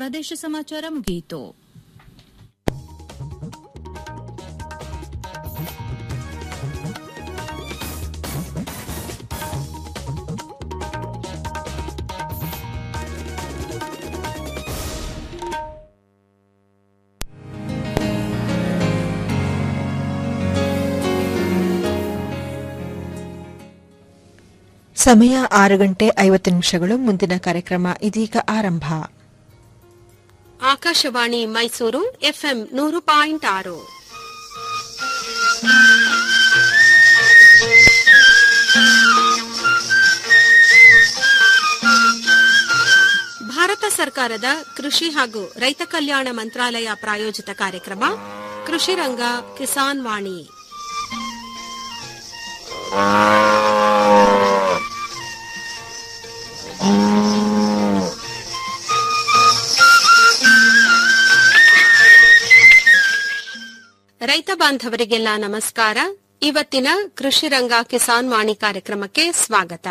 ಪ್ರದೇಶ ಸಮಾಚಾರ ಮುಗಿಯಿತು ಸಮಯ ಆರು ಗಂಟೆ ಐವತ್ತು ನಿಮಿಷಗಳು ಮುಂದಿನ ಕಾರ್ಯಕ್ರಮ ಇದೀಗ ಆರಂಭ ಆಕಾಶವಾಣಿ ಮೈಸೂರು ಎಫ್ಎಂ ನೂರು ಪಾಯಿಂಟ್ ಆರು ಭಾರತ ಸರ್ಕಾರದ ಕೃಷಿ ಹಾಗೂ ರೈತ ಕಲ್ಯಾಣ ಮಂತ್ರಾಲಯ ಪ್ರಾಯೋಜಿತ ಕಾರ್ಯಕ್ರಮ ಕೃಷಿ ರಂಗ ಕಿಸಾನ್ ವಾಣಿ ರೈತ ಬಾಂಧವರಿಗೆಲ್ಲ ನಮಸ್ಕಾರ ಇವತ್ತಿನ ಕೃಷಿ ರಂಗ ಕಿಸಾನ್ ವಾಣಿ ಕಾರ್ಯಕ್ರಮಕ್ಕೆ ಸ್ವಾಗತ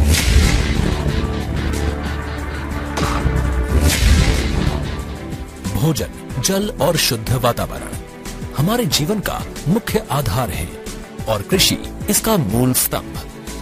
भोजन जल और शुद्ध वातावरण हमारे जीवन का मुख्य आधार है और कृषि इसका मूल स्तंभ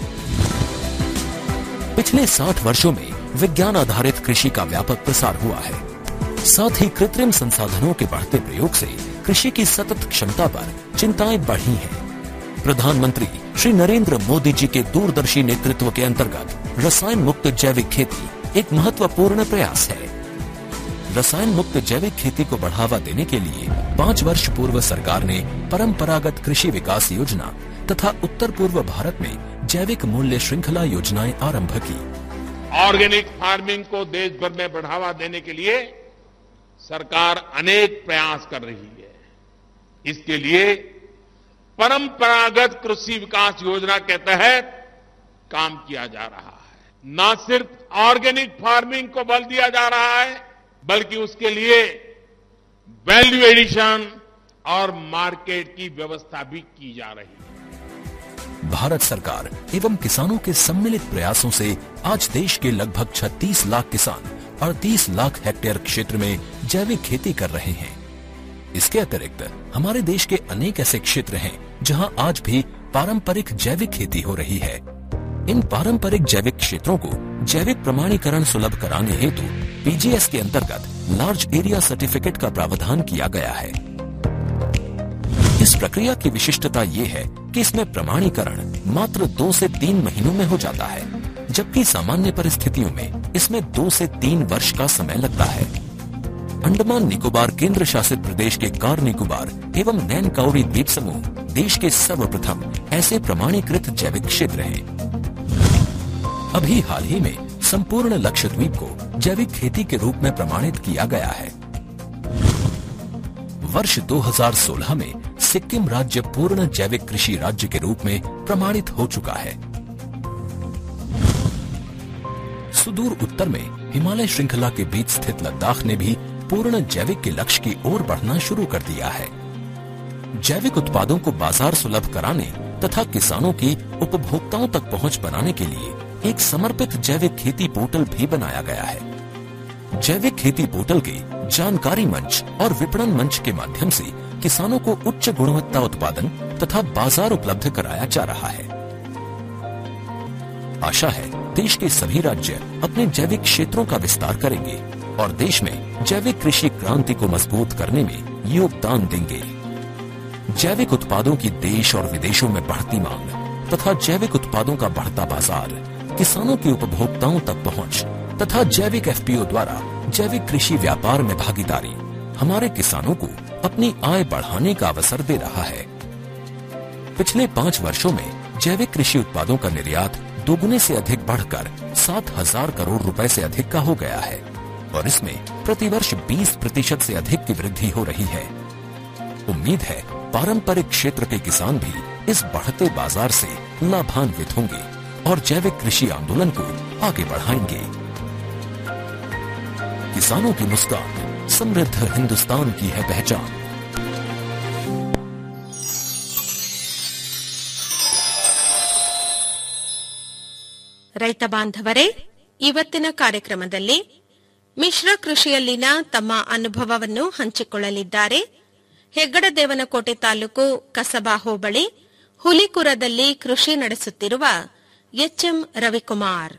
पिछले 60 वर्षों में विज्ञान आधारित कृषि का व्यापक प्रसार हुआ है साथ ही कृत्रिम संसाधनों के बढ़ते प्रयोग से कृषि की सतत क्षमता पर चिंताएं बढ़ी हैं। प्रधानमंत्री श्री नरेंद्र मोदी जी के दूरदर्शी नेतृत्व के अंतर्गत रसायन मुक्त जैविक खेती एक महत्वपूर्ण प्रयास है रसायन मुक्त जैविक खेती को बढ़ावा देने के लिए पाँच वर्ष पूर्व सरकार ने परंपरागत कृषि विकास योजना तथा उत्तर पूर्व भारत में जैविक मूल्य श्रृंखला योजनाएं आरंभ की ऑर्गेनिक फार्मिंग को देश भर में बढ़ावा देने के लिए सरकार अनेक प्रयास कर रही है इसके लिए परंपरागत कृषि विकास योजना के तहत काम किया जा रहा है न सिर्फ ऑर्गेनिक फार्मिंग को बल दिया जा रहा है बल्कि उसके लिए वैल्यू एडिशन और मार्केट की व्यवस्था भी की जा रही है भारत सरकार एवं किसानों के सम्मिलित प्रयासों से आज देश के लगभग 36 लाख किसान 38 लाख हेक्टेयर क्षेत्र में जैविक खेती कर रहे हैं इसके अतिरिक्त हमारे देश के अनेक ऐसे क्षेत्र हैं जहां आज भी पारंपरिक जैविक खेती हो रही है इन पारंपरिक जैविक क्षेत्रों को जैविक प्रमाणीकरण सुलभ कराने हेतु पीजीएस के अंतर्गत लार्ज एरिया सर्टिफिकेट का प्रावधान किया गया है इस प्रक्रिया की विशिष्टता ये है कि इसमें प्रमाणीकरण मात्र दो से तीन महीनों में हो जाता है जबकि सामान्य परिस्थितियों में इसमें दो से तीन वर्ष का समय लगता है अंडमान निकोबार केंद्र शासित प्रदेश के कार निकोबार एवं नैन काउरी द्वीप समूह देश के सर्वप्रथम ऐसे प्रमाणीकृत जैविक क्षेत्र हैं अभी हाल ही में संपूर्ण लक्षद्वीप को जैविक खेती के रूप में प्रमाणित किया गया है वर्ष 2016 में सिक्किम राज्य पूर्ण जैविक कृषि राज्य के रूप में प्रमाणित हो चुका है सुदूर उत्तर में हिमालय श्रृंखला के बीच स्थित लद्दाख ने भी पूर्ण जैविक के लक्ष्य की ओर बढ़ना शुरू कर दिया है जैविक उत्पादों को बाजार सुलभ कराने तथा किसानों की उपभोक्ताओं तक पहुंच बनाने के लिए एक समर्पित जैविक खेती पोर्टल भी बनाया गया है जैविक खेती पोर्टल के जानकारी मंच और विपणन मंच के माध्यम से किसानों को उच्च गुणवत्ता उत्पादन तथा बाजार उपलब्ध कराया जा रहा है आशा है देश के सभी राज्य अपने जैविक क्षेत्रों का विस्तार करेंगे और देश में जैविक कृषि क्रांति को मजबूत करने में योगदान देंगे जैविक उत्पादों की देश और विदेशों में बढ़ती मांग तथा जैविक उत्पादों का बढ़ता बाजार किसानों की उपभोक्ताओं तक पहुंच तथा जैविक एफपीओ द्वारा जैविक कृषि व्यापार में भागीदारी हमारे किसानों को अपनी आय बढ़ाने का अवसर दे रहा है पिछले पाँच वर्षों में जैविक कृषि उत्पादों का निर्यात दोगुने से अधिक बढ़कर सात हजार करोड़ रुपए से अधिक का हो गया है और इसमें प्रतिवर्ष 20 प्रतिशत से अधिक की वृद्धि हो रही है उम्मीद है पारंपरिक क्षेत्र के किसान भी इस बढ़ते बाजार से लाभान्वित होंगे और जैविक कृषि आंदोलन को आगे बढ़ाएंगे किसानों की मुस्कान समृद्ध हिंदुस्तान की है पहचान ರೈತ ಬಾಂಧವರೇ ಇವತ್ತಿನ ಕಾರ್ಯಕ್ರಮದಲ್ಲಿ ಮಿಶ್ರ ಕೃಷಿಯಲ್ಲಿನ ತಮ್ಮ ಅನುಭವವನ್ನು ಹಂಚಿಕೊಳ್ಳಲಿದ್ದಾರೆ ಹೆಗ್ಗಡದೇವನಕೋಟೆ ತಾಲೂಕು ಕಸಬಾ ಹೋಬಳಿ ಹುಲಿಕುರದಲ್ಲಿ ಕೃಷಿ ನಡೆಸುತ್ತಿರುವ ಎಚ್ಎಂ ರವಿಕುಮಾರ್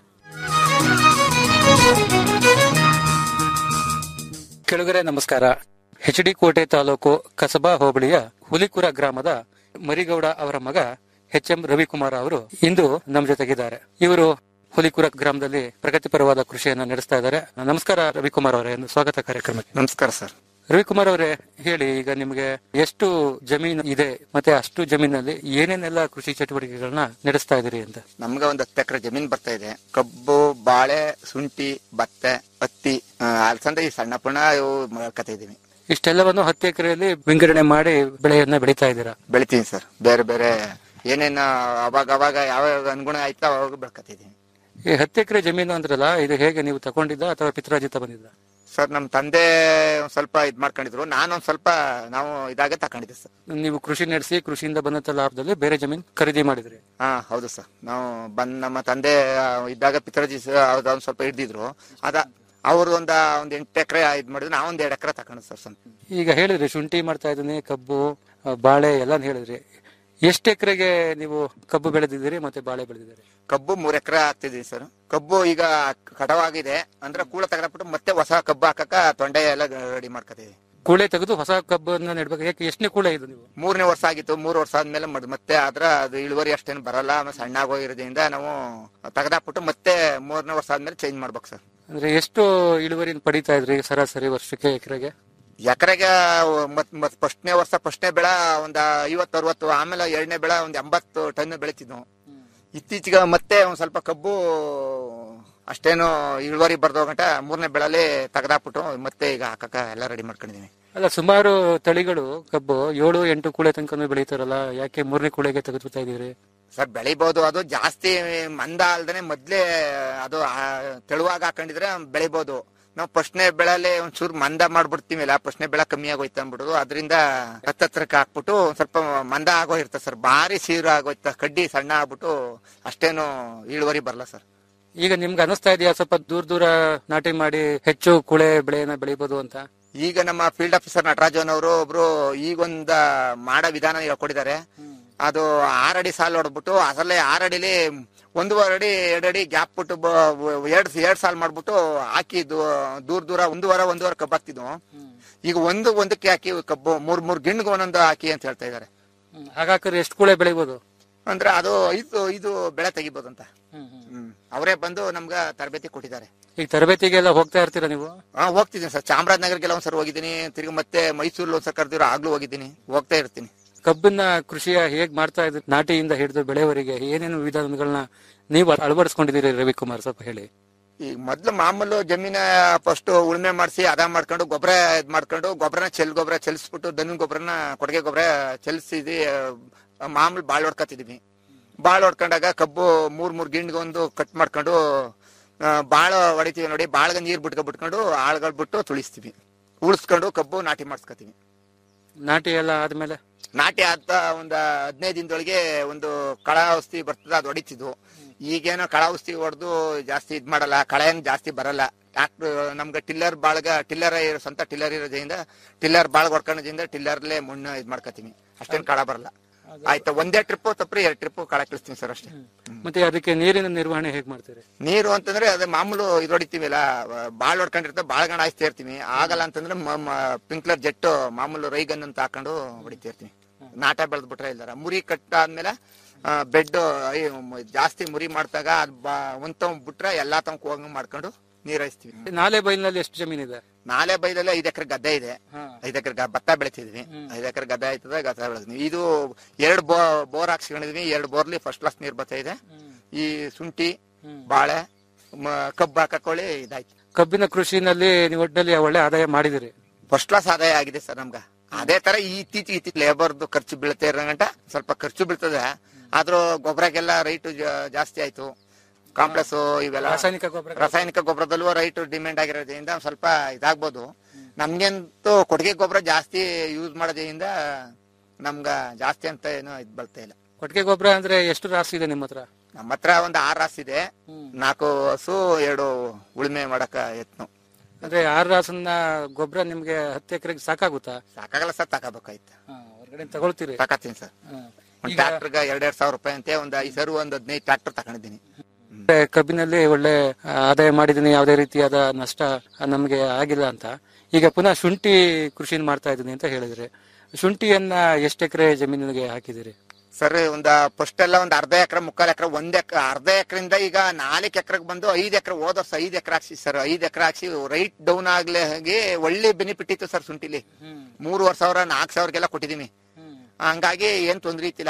ಕೆಳಗರೆ ನಮಸ್ಕಾರ ಎಚ್ ಡಿ ಕೋಟೆ ತಾಲೂಕು ಕಸಬಾ ಹೋಬಳಿಯ ಹುಲಿಕುರ ಗ್ರಾಮದ ಮರಿಗೌಡ ಅವರ ಮಗ ಎಚ್ ಎಂ ರವಿಕುಮಾರ್ ಅವರು ಇಂದು ನಮ್ಮ ಜೊತೆಗಿದ್ದಾರೆ ಇವರು ಹುಲಿಕುರ ಗ್ರಾಮದಲ್ಲಿ ಪ್ರಗತಿಪರವಾದ ಕೃಷಿಯನ್ನ ನಡೆಸ್ತಾ ಇದ್ದಾರೆ ನಮಸ್ಕಾರ ರವಿಕುಮಾರ್ ಅವರೇ ಸ್ವಾಗತ ಕಾರ್ಯಕ್ರಮಕ್ಕೆ ನಮಸ್ಕಾರ ಸರ್ ರವಿಕುಮಾರ್ ಅವರೇ ಹೇಳಿ ಈಗ ನಿಮಗೆ ಎಷ್ಟು ಜಮೀನು ಇದೆ ಮತ್ತೆ ಅಷ್ಟು ಜಮೀನಲ್ಲಿ ಏನೇನೆಲ್ಲ ಕೃಷಿ ಚಟುವಟಿಕೆಗಳನ್ನ ನಡೆಸ್ತಾ ಇದ್ದೀರಿ ಅಂತ ನಮ್ಗೆ ಒಂದ್ ಹತ್ತು ಎಕರೆ ಜಮೀನ್ ಬರ್ತಾ ಇದೆ ಕಬ್ಬು ಬಾಳೆ ಶುಂಠಿ ಭತ್ತ ಹತ್ತಿ ಆ, ಅಲಸಂದೆ ಈ ಸಣ್ಣ ಪುಣ ಇವು ಮಾಡ್ಕೊತಾ ಇದೀವಿ ಇಷ್ಟೆಲ್ಲವನ್ನು ಹತ್ತು ಎಕರೆಯಲ್ಲಿ ವಿಂಗಡಣೆ ಮಾಡಿ ಬೆಳೆಯನ್ನ ಬೆಳೀತಾ ಇದ್ದೀರಾ ಬೆಳಿತೀನಿ ಸರ್ ಬೇರೆ ಬೇರೆ ಏನೇನ ಅವಾಗ ಅವಾಗ ಯಾವ ಅನುಗುಣ ಆಯ್ತಾ ಅವಾಗ ಬೆಳ್ಕೊತಿದೀವಿ ಈ ಹತ್ತು ಎಕರೆ ಜಮೀನು ಅಂದ್ರಲ್ಲ ಇದು ಹೇಗೆ ನೀವು ತಗೊಂಡಿದ್ದ ಅಥವಾ ಪಿತ್ರಾಜಿತ ಬಂದಿದ್ದ ಸರ್ ನಮ್ ತಂದೆ ಒಂದ್ ಸ್ವಲ್ಪ ಇದ್ ಮಾಡ್ಕೊಂಡಿದ್ರು ನಾನೊಂದ್ ಸ್ವಲ್ಪ ನಾವು ಇದಾಗೆ ತಕೊಂಡಿದ್ದೆ ಸರ್ ನೀವು ಕೃಷಿ ನಡೆಸಿ ಕೃಷಿಯಿಂದ ಬಂದಂತ ಲಾಭದಲ್ಲಿ ಬೇರೆ ಜಮೀನು ಖರೀದಿ ಮಾಡಿದ್ರಿ ಹಾ ಹೌದು ಸರ್ ನಾವು ಬಂದ್ ನಮ್ಮ ತಂದೆ ಆ, ಇದ್ದಾಗ ಪಿತ್ರಾಜಿ ಒಂದ್ ಸ್ವಲ್ಪ ಹಿಡ್ದಿದ್ರು ಅದ ಅವ್ರು ಒಂದ ಒಂದ್ ಎಂಟು ಎಕರೆ ಇದ್ ಮಾಡಿದ್ರು ನಾವ್ ಒಂದ್ ಎರಡ್ ಎಕರೆ ತಕೊಂಡ್ ಸರ್ ಸ್ವಂತ ಈಗ ಹೇಳಿದ್ರಿ ಶುಂಠಿ ಮಾಡ್ತಾ ಇದ್ದೀನಿ ಕಬ್ಬು ಆ, ಬಾಳೆ ಎಲ್ಲ ಹೇಳಿದ್ರಿ ಎಷ್ಟು ಎಕರೆಗೆ ನೀವು ಕಬ್ಬು ಬೆಳೆದಿದ್ದೀರಿ ಮತ್ತೆ ಬಾಳೆ ಬೆಳೆದಿದ್ದೀರಿ ಕಬ್ಬು ಮೂರ್ ಎಕರೆ ಹಾಕ್ತಿದೀನಿ ಸರ್ ಕಬ್ಬು ಈಗ ಕಟವಾಗಿದೆ ಅಂದ್ರೆ ಕೂಳ ತೆಗೆದ್ಬಿಟ್ಟು ಮತ್ತೆ ಹೊಸ ಕಬ್ಬು ಹಾಕಕ ತೊಂಡೆ ಎಲ್ಲ ರೆಡಿ ಮಾಡ್ಕೊತೀವಿ ಕೂಳೆ ತೆಗೆದು ಹೊಸ ಕಬ್ಬನ್ನ ನೆಡ್ಬೇಕು ಯಾಕೆ ಎಷ್ಟನೇ ಕೂಳೆ ಇದು ನೀವು ಮೂರನೇ ವರ್ಷ ಆಗಿತ್ತು ಮೂರ್ ವರ್ಷ ಆದ್ಮೇಲೆ ಮಡ್- ಮತ್ತೆ ಆದ್ರ ಅದು ಇಳುವರಿ ಅಷ್ಟೇನು ಬರಲ್ಲ ಆಮೇಲೆ ಸಣ್ಣ ಆಗೋಗಿರೋದ್ರಿಂದ ನಾವು ತೆಗೆದಾಕ್ಬಿಟ್ಟು ಮತ್ತೆ ಮೂರನೇ ವರ್ಷ ಆದ್ಮೇಲೆ ಚೇಂಜ್ ಮಾಡ್ಬೇಕು ಸರ್ ಅಂದ್ರೆ ಎಷ್ಟು ಇಳುವರಿ ಪಡಿತಾ ಇದ್ರಿ ಸರಾಸರಿ ವರ್ಷಕ್ಕೆ ಎಕರೆಗೆ ಎಕರೆಗೆ ಮತ್ ಮತ್ ಫಸ್ಟ್ನೇ ವರ್ಷ ಫಸ್ಟ್ನೇ ಬೆಳೆ ಒಂದ್ ಐವತ್ತು ಅರವತ್ತು ಆಮೇಲೆ ಎರಡನೇ ಬೆಳೆ ಒಂದ್ ಎಂಬತ್ತು ಟನ್ ಬೆಳಿತಿದ್ವು ಇತ್ತೀಚೆಗೆ ಮತ್ತೆ ಒಂದ್ ಸ್ವಲ್ಪ ಕಬ್ಬು ಅಷ್ಟೇನು ಇಳುವರಿ ಬರ್ದೋ ಗಂಟ ಮೂರನೇ ಬೆಳೆಲಿ ತೆಗೆದಾಕ್ಬಿಟ್ಟು ಮತ್ತೆ ಈಗ ಹಾಕಕ ಎಲ್ಲ ರೆಡಿ ಮಾಡ್ಕೊಂಡಿದೀನಿ ಅಲ್ಲ ಸುಮಾರು ತಳಿಗಳು ಕಬ್ಬು ಏಳು ಎಂಟು ಕೂಳೆ ತನಕ ಬೆಳೀತಾರಲ್ಲ ಯಾಕೆ ಮೂರನೇ ಕೂಳೆಗೆ ತೆಗೆದುಬಿಡ್ತಾ ಇದೀರಿ ಸರ್ ಬೆಳಿಬಹುದು ಅದು ಜಾಸ್ತಿ ಮಂದ ಅಲ್ದೇನೆ ಮೊದ್ಲೇ ಅದು ಆ, ತೆಳುವಾಗ ಹಾಕೊಂಡಿದ್ರೆ ಬೆಳಿಬಹುದು ನಾವು ಫಸ್ಟ್ನೇ ಬೆಳೆಲಿ ಒಂಚೂರು ಮಂದ ಮಾಡ್ಬಿಡ್ತೀವಿಲ್ಲ ಫಸ್ಟ್ನೇ ಬೆಳೆ ಕಮ್ಮಿ ಆಗೋಯ್ತು ಅಂದ್ಬಿಡೋದು ಅದರಿಂದ ಹತ್ತತ್ರಕ್ಕೆ ಹಾಕ್ಬಿಟ್ಟು ಒಂದ್ ಸ್ವಲ್ಪ ಮಂದ ಆಗೋಗಿರ್ತದೆ ಸರ್ ಭಾರಿ ಸೀರು ಆಗೋಯ್ತ ಕಡ್ಡಿ ಸಣ್ಣ ಆಗ್ಬಿಟ್ಟು ಅಷ್ಟೇನು ಇಳುವರಿ ಬರಲ್ಲ ಸರ್ ಈಗ ನಿಮ್ಗೆ ಅನಿಸ್ತಾ ಇದೆಯಾ ಸ್ವಲ್ಪ ದೂರ ದೂರ ನಾಟಿ ಮಾಡಿ ಹೆಚ್ಚು ಕೂಳೆ ಬೆಳೆಯನ್ನ ಬೆಳಿಬೋದು ಅಂತ ಈಗ ನಮ್ಮ ಫೀಲ್ಡ್ ಆಫೀಸರ್ ನಟರಾಜನ್ ಅವರು ಒಬ್ರು ಈಗೊಂದ ಮಾಡೋ ವಿಧಾನ ಹೇಳ್ಕೊಟ್ಟಿದ್ದಾರೆ ಅದು ಆರಡಿ ಸಾಲು ಹೊಡ್ಬಿಟ್ಟು ಅಸಲೇ ಆರಡಿಲಿ ಒಂದೂವರೆ ಅಡಿ ಎರಡು ಅಡಿ ಗ್ಯಾಪ್ ಬಿಟ್ಟು ಬ- ಎರಡ್ ಎರಡ್ ಸಾಲ್ ಮಾಡ್ಬಿಟ್ಟು ಹಾಕಿ ದೂ- ದೂರ ದೂರ ಒಂದೂವರೆ ಒಂದೂವರೆ ಕಬ್ಬು ಹಾಕ್ತಿದ್ವು ಈಗ ಒಂದು ಒಂದಕ್ಕೆ ಹಾಕಿ ಕಬ್ಬು ಮೂರ್ ಮೂರ್ ಗಿಣ್ಗೆ ಒಂದೊಂದು ಹಾಕಿ ಅಂತ ಹೇಳ್ತಾ ಇದಾರೆ ಹಾಗಾದ್ರೆ ಎಷ್ಟು ಕೂಳೆ ಬೆಳಿಬೋದು ಅಂದ್ರೆ ಅದು ಐದು ಇದು ಬೆಳೆ ತೆಗಿಬೋದಂತ ಹ್ಮ್ ಅವರೇ ಬಂದು ನಮ್ಗ ತರಬೇತಿ ಕೊಟ್ಟಿದ್ದಾರೆ ಈಗ ತರಬೇತಿಗೆಲ್ಲ ಹೋಗ್ತಾ ಇರ್ತೀರಾ ನೀವು ಹಾ ಹೋಗ್ತಿದ್ದೀನಿ ಸರ್ ಚಾಮರಾಜನಗರಗೆಲ್ಲ ಒಂದ್ಸಲ ಹೋಗಿದ್ದೀನಿ ತಿರ್ಗಿ ಮತ್ತೆ ಮೈಸೂರಲ್ಲಿ ಒಂದ್ಸಲ ಕರೆದಿರೋ ಆಗ್ಲೂ ಹೋಗಿದ್ದೀನಿ ಹೋಗ್ತಾ ಇರ್ತೀನಿ ಕಬ್ಬಿನ ಕೃಷಿಯ ಹೇಗ್ ಮಾಡ್ತಾ ಇದ್ರಿ ನಾಟಿಯಿಂದ ಹಿಡಿದು ಬೆಳೆವರೆಗೆ ಏನೇನು ವಿಧಾನಗಳನ್ನ ನೀವು ಅಳವಡಿಸ್ಕೊಂಡಿದ್ದೀರಿ ರವಿಕುಮಾರ್ ಸ್ವಲ್ಪ ಹೇಳಿ ಈಗ ಮೊದ್ಲು ಮಾಮೂಲು ಜಮೀನ ಫಸ್ಟ್ ಉಳುಮೆ ಮಾಡಿಸಿ ಅದ ಮಾಡ್ಕೊಂಡು ಗೊಬ್ಬರ ಇದ್ ಮಾಡ್ಕೊಂಡು ಗೊಬ್ಬರನ ಚೆಲ್ ಗೊಬ್ಬರ ಚೆಲ್ಸ್ಬಿಟ್ಟು ದನ ಗೊಬ್ಬರನ ಕೊಡುಗೆ ಗೊಬ್ಬರ ಚೆಲ್ಸಿದಿ ಆ, ಮಾಮೂಲು ಬಾಳ್ ಹೊಡ್ಕೊತಿದ್ವಿ ಬಾಳ್ ಹೊಡ್ಕೊಂಡಾಗ ಕಬ್ಬು ಮೂರ್ ಮೂರ್ ಗಿಂಡ್ಗೆ ಒಂದು ಕಟ್ ಮಾಡ್ಕೊಂಡು ಆ, ಬಾಳ ಹೊಡಿತೀವಿ ನೋಡಿ ಬಾಳ್ಗ ನೀರ್ ಬಿಟ್ಕೊ ಬಿಟ್ಕೊಂಡು ಆಳ್ಗಳು ಬಿಟ್ಟು ತುಳಿಸ್ತೀವಿ ಉಳಿಸ್ಕೊಂಡು ಕಬ್ಬು ನಾಟಿ ಮಾಡಿಸ್ಕೊತೀವಿ ನಾಟಿ ಎಲ್ಲ ಆದ್ಮೇಲೆ ನಾಟಿ ಆದ ಒಂದ್ ಹದಿನೈದು ದಿನದೊಳಗೆ ಒಂದು ಕಳ ಔಷಧಿ ಬರ್ತದ ಅದು ಹೊಡಿತಿದ್ವು ಈಗೇನೋ ಕಳ ಔಷಧಿ ಹೊಡೆದು ಜಾಸ್ತಿ ಇದ್ ಮಾಡಲ್ಲ ಕಳೆ ಏನ್ ಜಾಸ್ತಿ ಬರಲ್ಲ ಟ್ರಾಕ್ಟರ್ ನಮ್ಗೆ ಟಿಲ್ಲರ್ ಬಾಳ್ಗ ಟಿಲ್ಲರ್ ಇರೋ ಸ್ವಂತ ಟಿಲ್ಲರ್ ಇರೋದ್ರಿಂದ ಟಿಲ್ಲರ್ ಬಾಳ್ಗ ಹೊಡ್ಕೊಳ್ಳೋದ್ರಿಂದ ಟಿಲ್ಲರ್ಲೆ ಮಣ್ಣು ಇದ್ ಮಾಡ್ಕೊತೀವಿ ಅಷ್ಟೇನ್ ಕಳ ಬರಲ್ಲ ಆಯ್ತಾ ಒಂದೇ ಟ್ರಿಪ್ ತಪ್ಪ್ರಿ ಎರಡ್ ಟ್ರಿಪ್ ಕಳ ಕಳಿಸ್ತೀನಿ ಸರ್ ಅಷ್ಟೇ ಮತ್ತೆ ಅದಕ್ಕೆ ನೀರಿನ ನಿರ್ವಹಣೆ ಹೇಗ್ ಮಾಡ್ತೀರಿ ನೀರು ಅಂತಂದ್ರೆ ಅದೇ ಮಾಮೂಲು ಇದು ಹೊಡಿತೀವಲ್ಲ ಬಾಳ್ ಹೊಡ್ಕೊಂಡಿರ್ತೇವೆ ಬಾಳ್ಗಣ ಹಾಯಿಸ್ತಾ ಇರ್ತೀವಿ ಆಗಲ್ಲ ಅಂತಂದ್ರೆ ಪಿಂಕ್ಲರ್ ಜೆಟ್ ಮಾಮೂಲು ರೈಗನ್ ಅಂತ ಹಾಕೊಂಡು ಹೊಡಿತಾ ಇರ್ತೀವಿ ನಾಟ ಬೆಳೆದ್ಬಿಟ್ರೆ ಇಲ್ದಾರ ಮುರಿ ಕಟ್ಟಾದ್ಮೇಲೆ ಬೆಡ್ ಜಾಸ್ತಿ ಮುರಿ ಮಾಡ್ದಾಗ ಅದ್ ಬಾ- ಒಂದ್ ತವ್ ಬಿಟ್ರೆ ಎಲ್ಲಾ ತವ್ ಹೋಗಂಗ್ ಮಾಡ್ಕೊಂಡು ನೀರ್ ಹಾಯಿಸ್ತೀವಿ ನಾಲೆ ಬೈಲಿನಲ್ಲಿ ಎಷ್ಟು ಜಮೀನಿದೆ ನಾಲೆ ಬೈದಲ್ಲಿ ಐದ್ ಎಕರೆ ಗದ್ದೆ ಇದೆ ಐದ್ ಎಕರೆ ಭತ್ತ ಬೆಳಿತಿದ್ವಿ ಐದ್ ಎಕರೆ ಗದ್ದೆ ಆಯ್ತದ ಗದ್ದೆ ಬೆಳೆದ್ವಿ ಇದು ಎರಡು ಬೋ ಬೋರ್ ಹಾಕ್ಸ್ಕೊಂಡಿದ್ವಿ ಎರಡು ಬೋರ್ಲಿ ಫಸ್ಟ್ ಕ್ಲಾಸ್ ನೀರ್ ಬರ್ತಾ ಇದೆ ಈ ಶುಂಠಿ ಬಾಳೆ ಮ- ಕಬ್ಬು ಹಾಕೊಳ್ಳಿ ಇದಾಯ್ತು ಕಬ್ಬಿನ ಕೃಷಿನಲ್ಲಿ ನೀವು ಒಟ್ಟಿನಲ್ಲಿ ಒಳ್ಳೆ ಆದಾಯ ಮಾಡಿದಿರಿ ಫಸ್ಟ್ ಕ್ಲಾಸ್ ಆದಾಯ ಆಗಿದೆ ಸರ್ ನಮ್ಗ ಅದೇ ತರ ಈ ಇತ್ತೀಚೆಗೆ ಇತ್ತೀಚೆಗೆ ಲೇಬರ್ದು ಖರ್ಚು ಬೀಳ್ತಾ ಇರೋ ಗಂಟ ಸ್ವಲ್ಪ ಖರ್ಚು ಬೀಳ್ತದೆ ಆದ್ರೂ ಗೊಬ್ಬರಕ್ಕೆಲ್ಲ ರೈಟ್ ಜಾಸ್ತಿ ಆಯ್ತು ಕಾಂಪ್ಲೆಕ್ಸ್ ಇವೆಲ್ಲ ರಾಸಾಯನಿಕ ಗೊಬ್ಬರ ರಾಸಾಯನಿಕ ಗೊಬ್ಬರದಲ್ಲೂ ರೈಟ್ ಡಿಮ್ಯಾಂಡ್ ಆಗಿರೋದ್ರಿಂದ ಒಂದ್ ಸ್ವಲ್ಪ ಇದಾಗ್ಬೋದು ನಮ್ಗಂತೂ ಕೊಟ್ಟಿಗೆ ಗೊಬ್ಬರ ಜಾಸ್ತಿ ಯೂಸ್ ಮಾಡೋದ್ರಿಂದ ನಮ್ಗ ಜಾಸ್ತಿ ಅಂತ ಏನೋ ಇದ್ ಬಳ್ತಾ ಇಲ್ಲ ಕೊಟ್ಟಿಗೆ ಗೊಬ್ಬರ ಅಂದ್ರೆ ಎಷ್ಟು ರಾಶಿ ಇದೆ ನಿಮ್ಮ ಹತ್ರ ನಮ್ಮ ಹತ್ರ ಒಂದ್ ಆರ್ ರಾಸ್ ಇದೆ ನಾಲ್ಕು ಹಸು ಎರಡು ಉಳುಮೆ ಮಾಡಕ ಯತ್ನ ಅಂದ್ರೆ ಆರು ರಾಸನ್ನ ಗೊಬ್ಬರ ನಿಮ್ಗೆ ಹತ್ತು ಎಕರೆಗೆ ಸಾಕಾಗುತ್ತಾ ಸಾಕಾಗಲ್ಲ ಸರ್ ತಗೋಬೇಕಾಯ್ತು ಹೊರಗಡೆ ತಗೊಳ್ತೀರಿ ತಗೋತೀನಿ ಸರ್ ಹಾ. ಒಂದ್ ಈಗ ಟ್ರಾಕ್ಟರ್ಗೆ ಎರಡೆರಡು ಸಾವಿರ ರೂಪಾಯಿ ಅಂತೆ ಒಂದ್ ಐದು ಸರು ಒಂದ್ ಹದಿನೈದು ಟ್ರಾಕ್ಟರ್ ತಗೊಂಡಿದ್ದೀನಿ ಕಬ್ಬಿನಲ್ಲಿ ಒಳ್ಳೆ ಆದಾಯ ಮಾಡಿದೀನಿ ಯಾವುದೇ ರೀತಿಯಾದ ನಷ್ಟ ನಮಗೆ ಆಗಿಲ್ಲ ಅಂತ ಈಗ ಪುನಃ ಶುಂಠಿ ಕೃಷಿ ಮಾಡ್ತಾ ಇದ್ದೀನಿ ಅಂತ ಹೇಳಿದ್ರಿ ಶುಂಠಿಯನ್ನ ಎಷ್ಟು ಎಕರೆ ಜಮೀನಿಗೆ ಹಾಕಿದಿರಿ ಸರ್ ಒಂದ್ ಫಸ್ಟ್ ಎಲ್ಲ ಒಂದ್ ಅರ್ಧ ಎಕರೆ ಮುಕ್ಕಾಲ್ ಎಕರೆ ಒಂದ್ ಎಕರೆ ಅರ್ಧ ಎಕರೆಯಿಂದ ಈಗ ನಾಲ್ಕು ಎಕರೆಗೆ ಬಂದು ಐದ್ ಎಕರೆ ಹೋದ ವರ್ಷ ಐದ್ ಎಕರೆ ಹಾಕ್ಸಿ ಸರ್ ಐದ್ ಎಕರೆ ಹಾಕ್ಸಿ ರೈಟ್ ಡೌನ್ ಆಗ್ಲಿ ಹಾಗೆ ಒಳ್ಳೆ ಬೆನಿಫಿಟ್ ಇತ್ತು ಸರ್ ಶುಂಠಿಲಿ ಮೂರುವರೆ ಸಾವಿರ ನಾಲ್ಕು ಸಾವಿರಗೆಲ್ಲ ಕೊಟ್ಟಿದೀನಿ ಹಂಗಾಗಿ ಏನ್ ತೊಂದ್ರೆ ಇತ್ತಿಲ್ಲ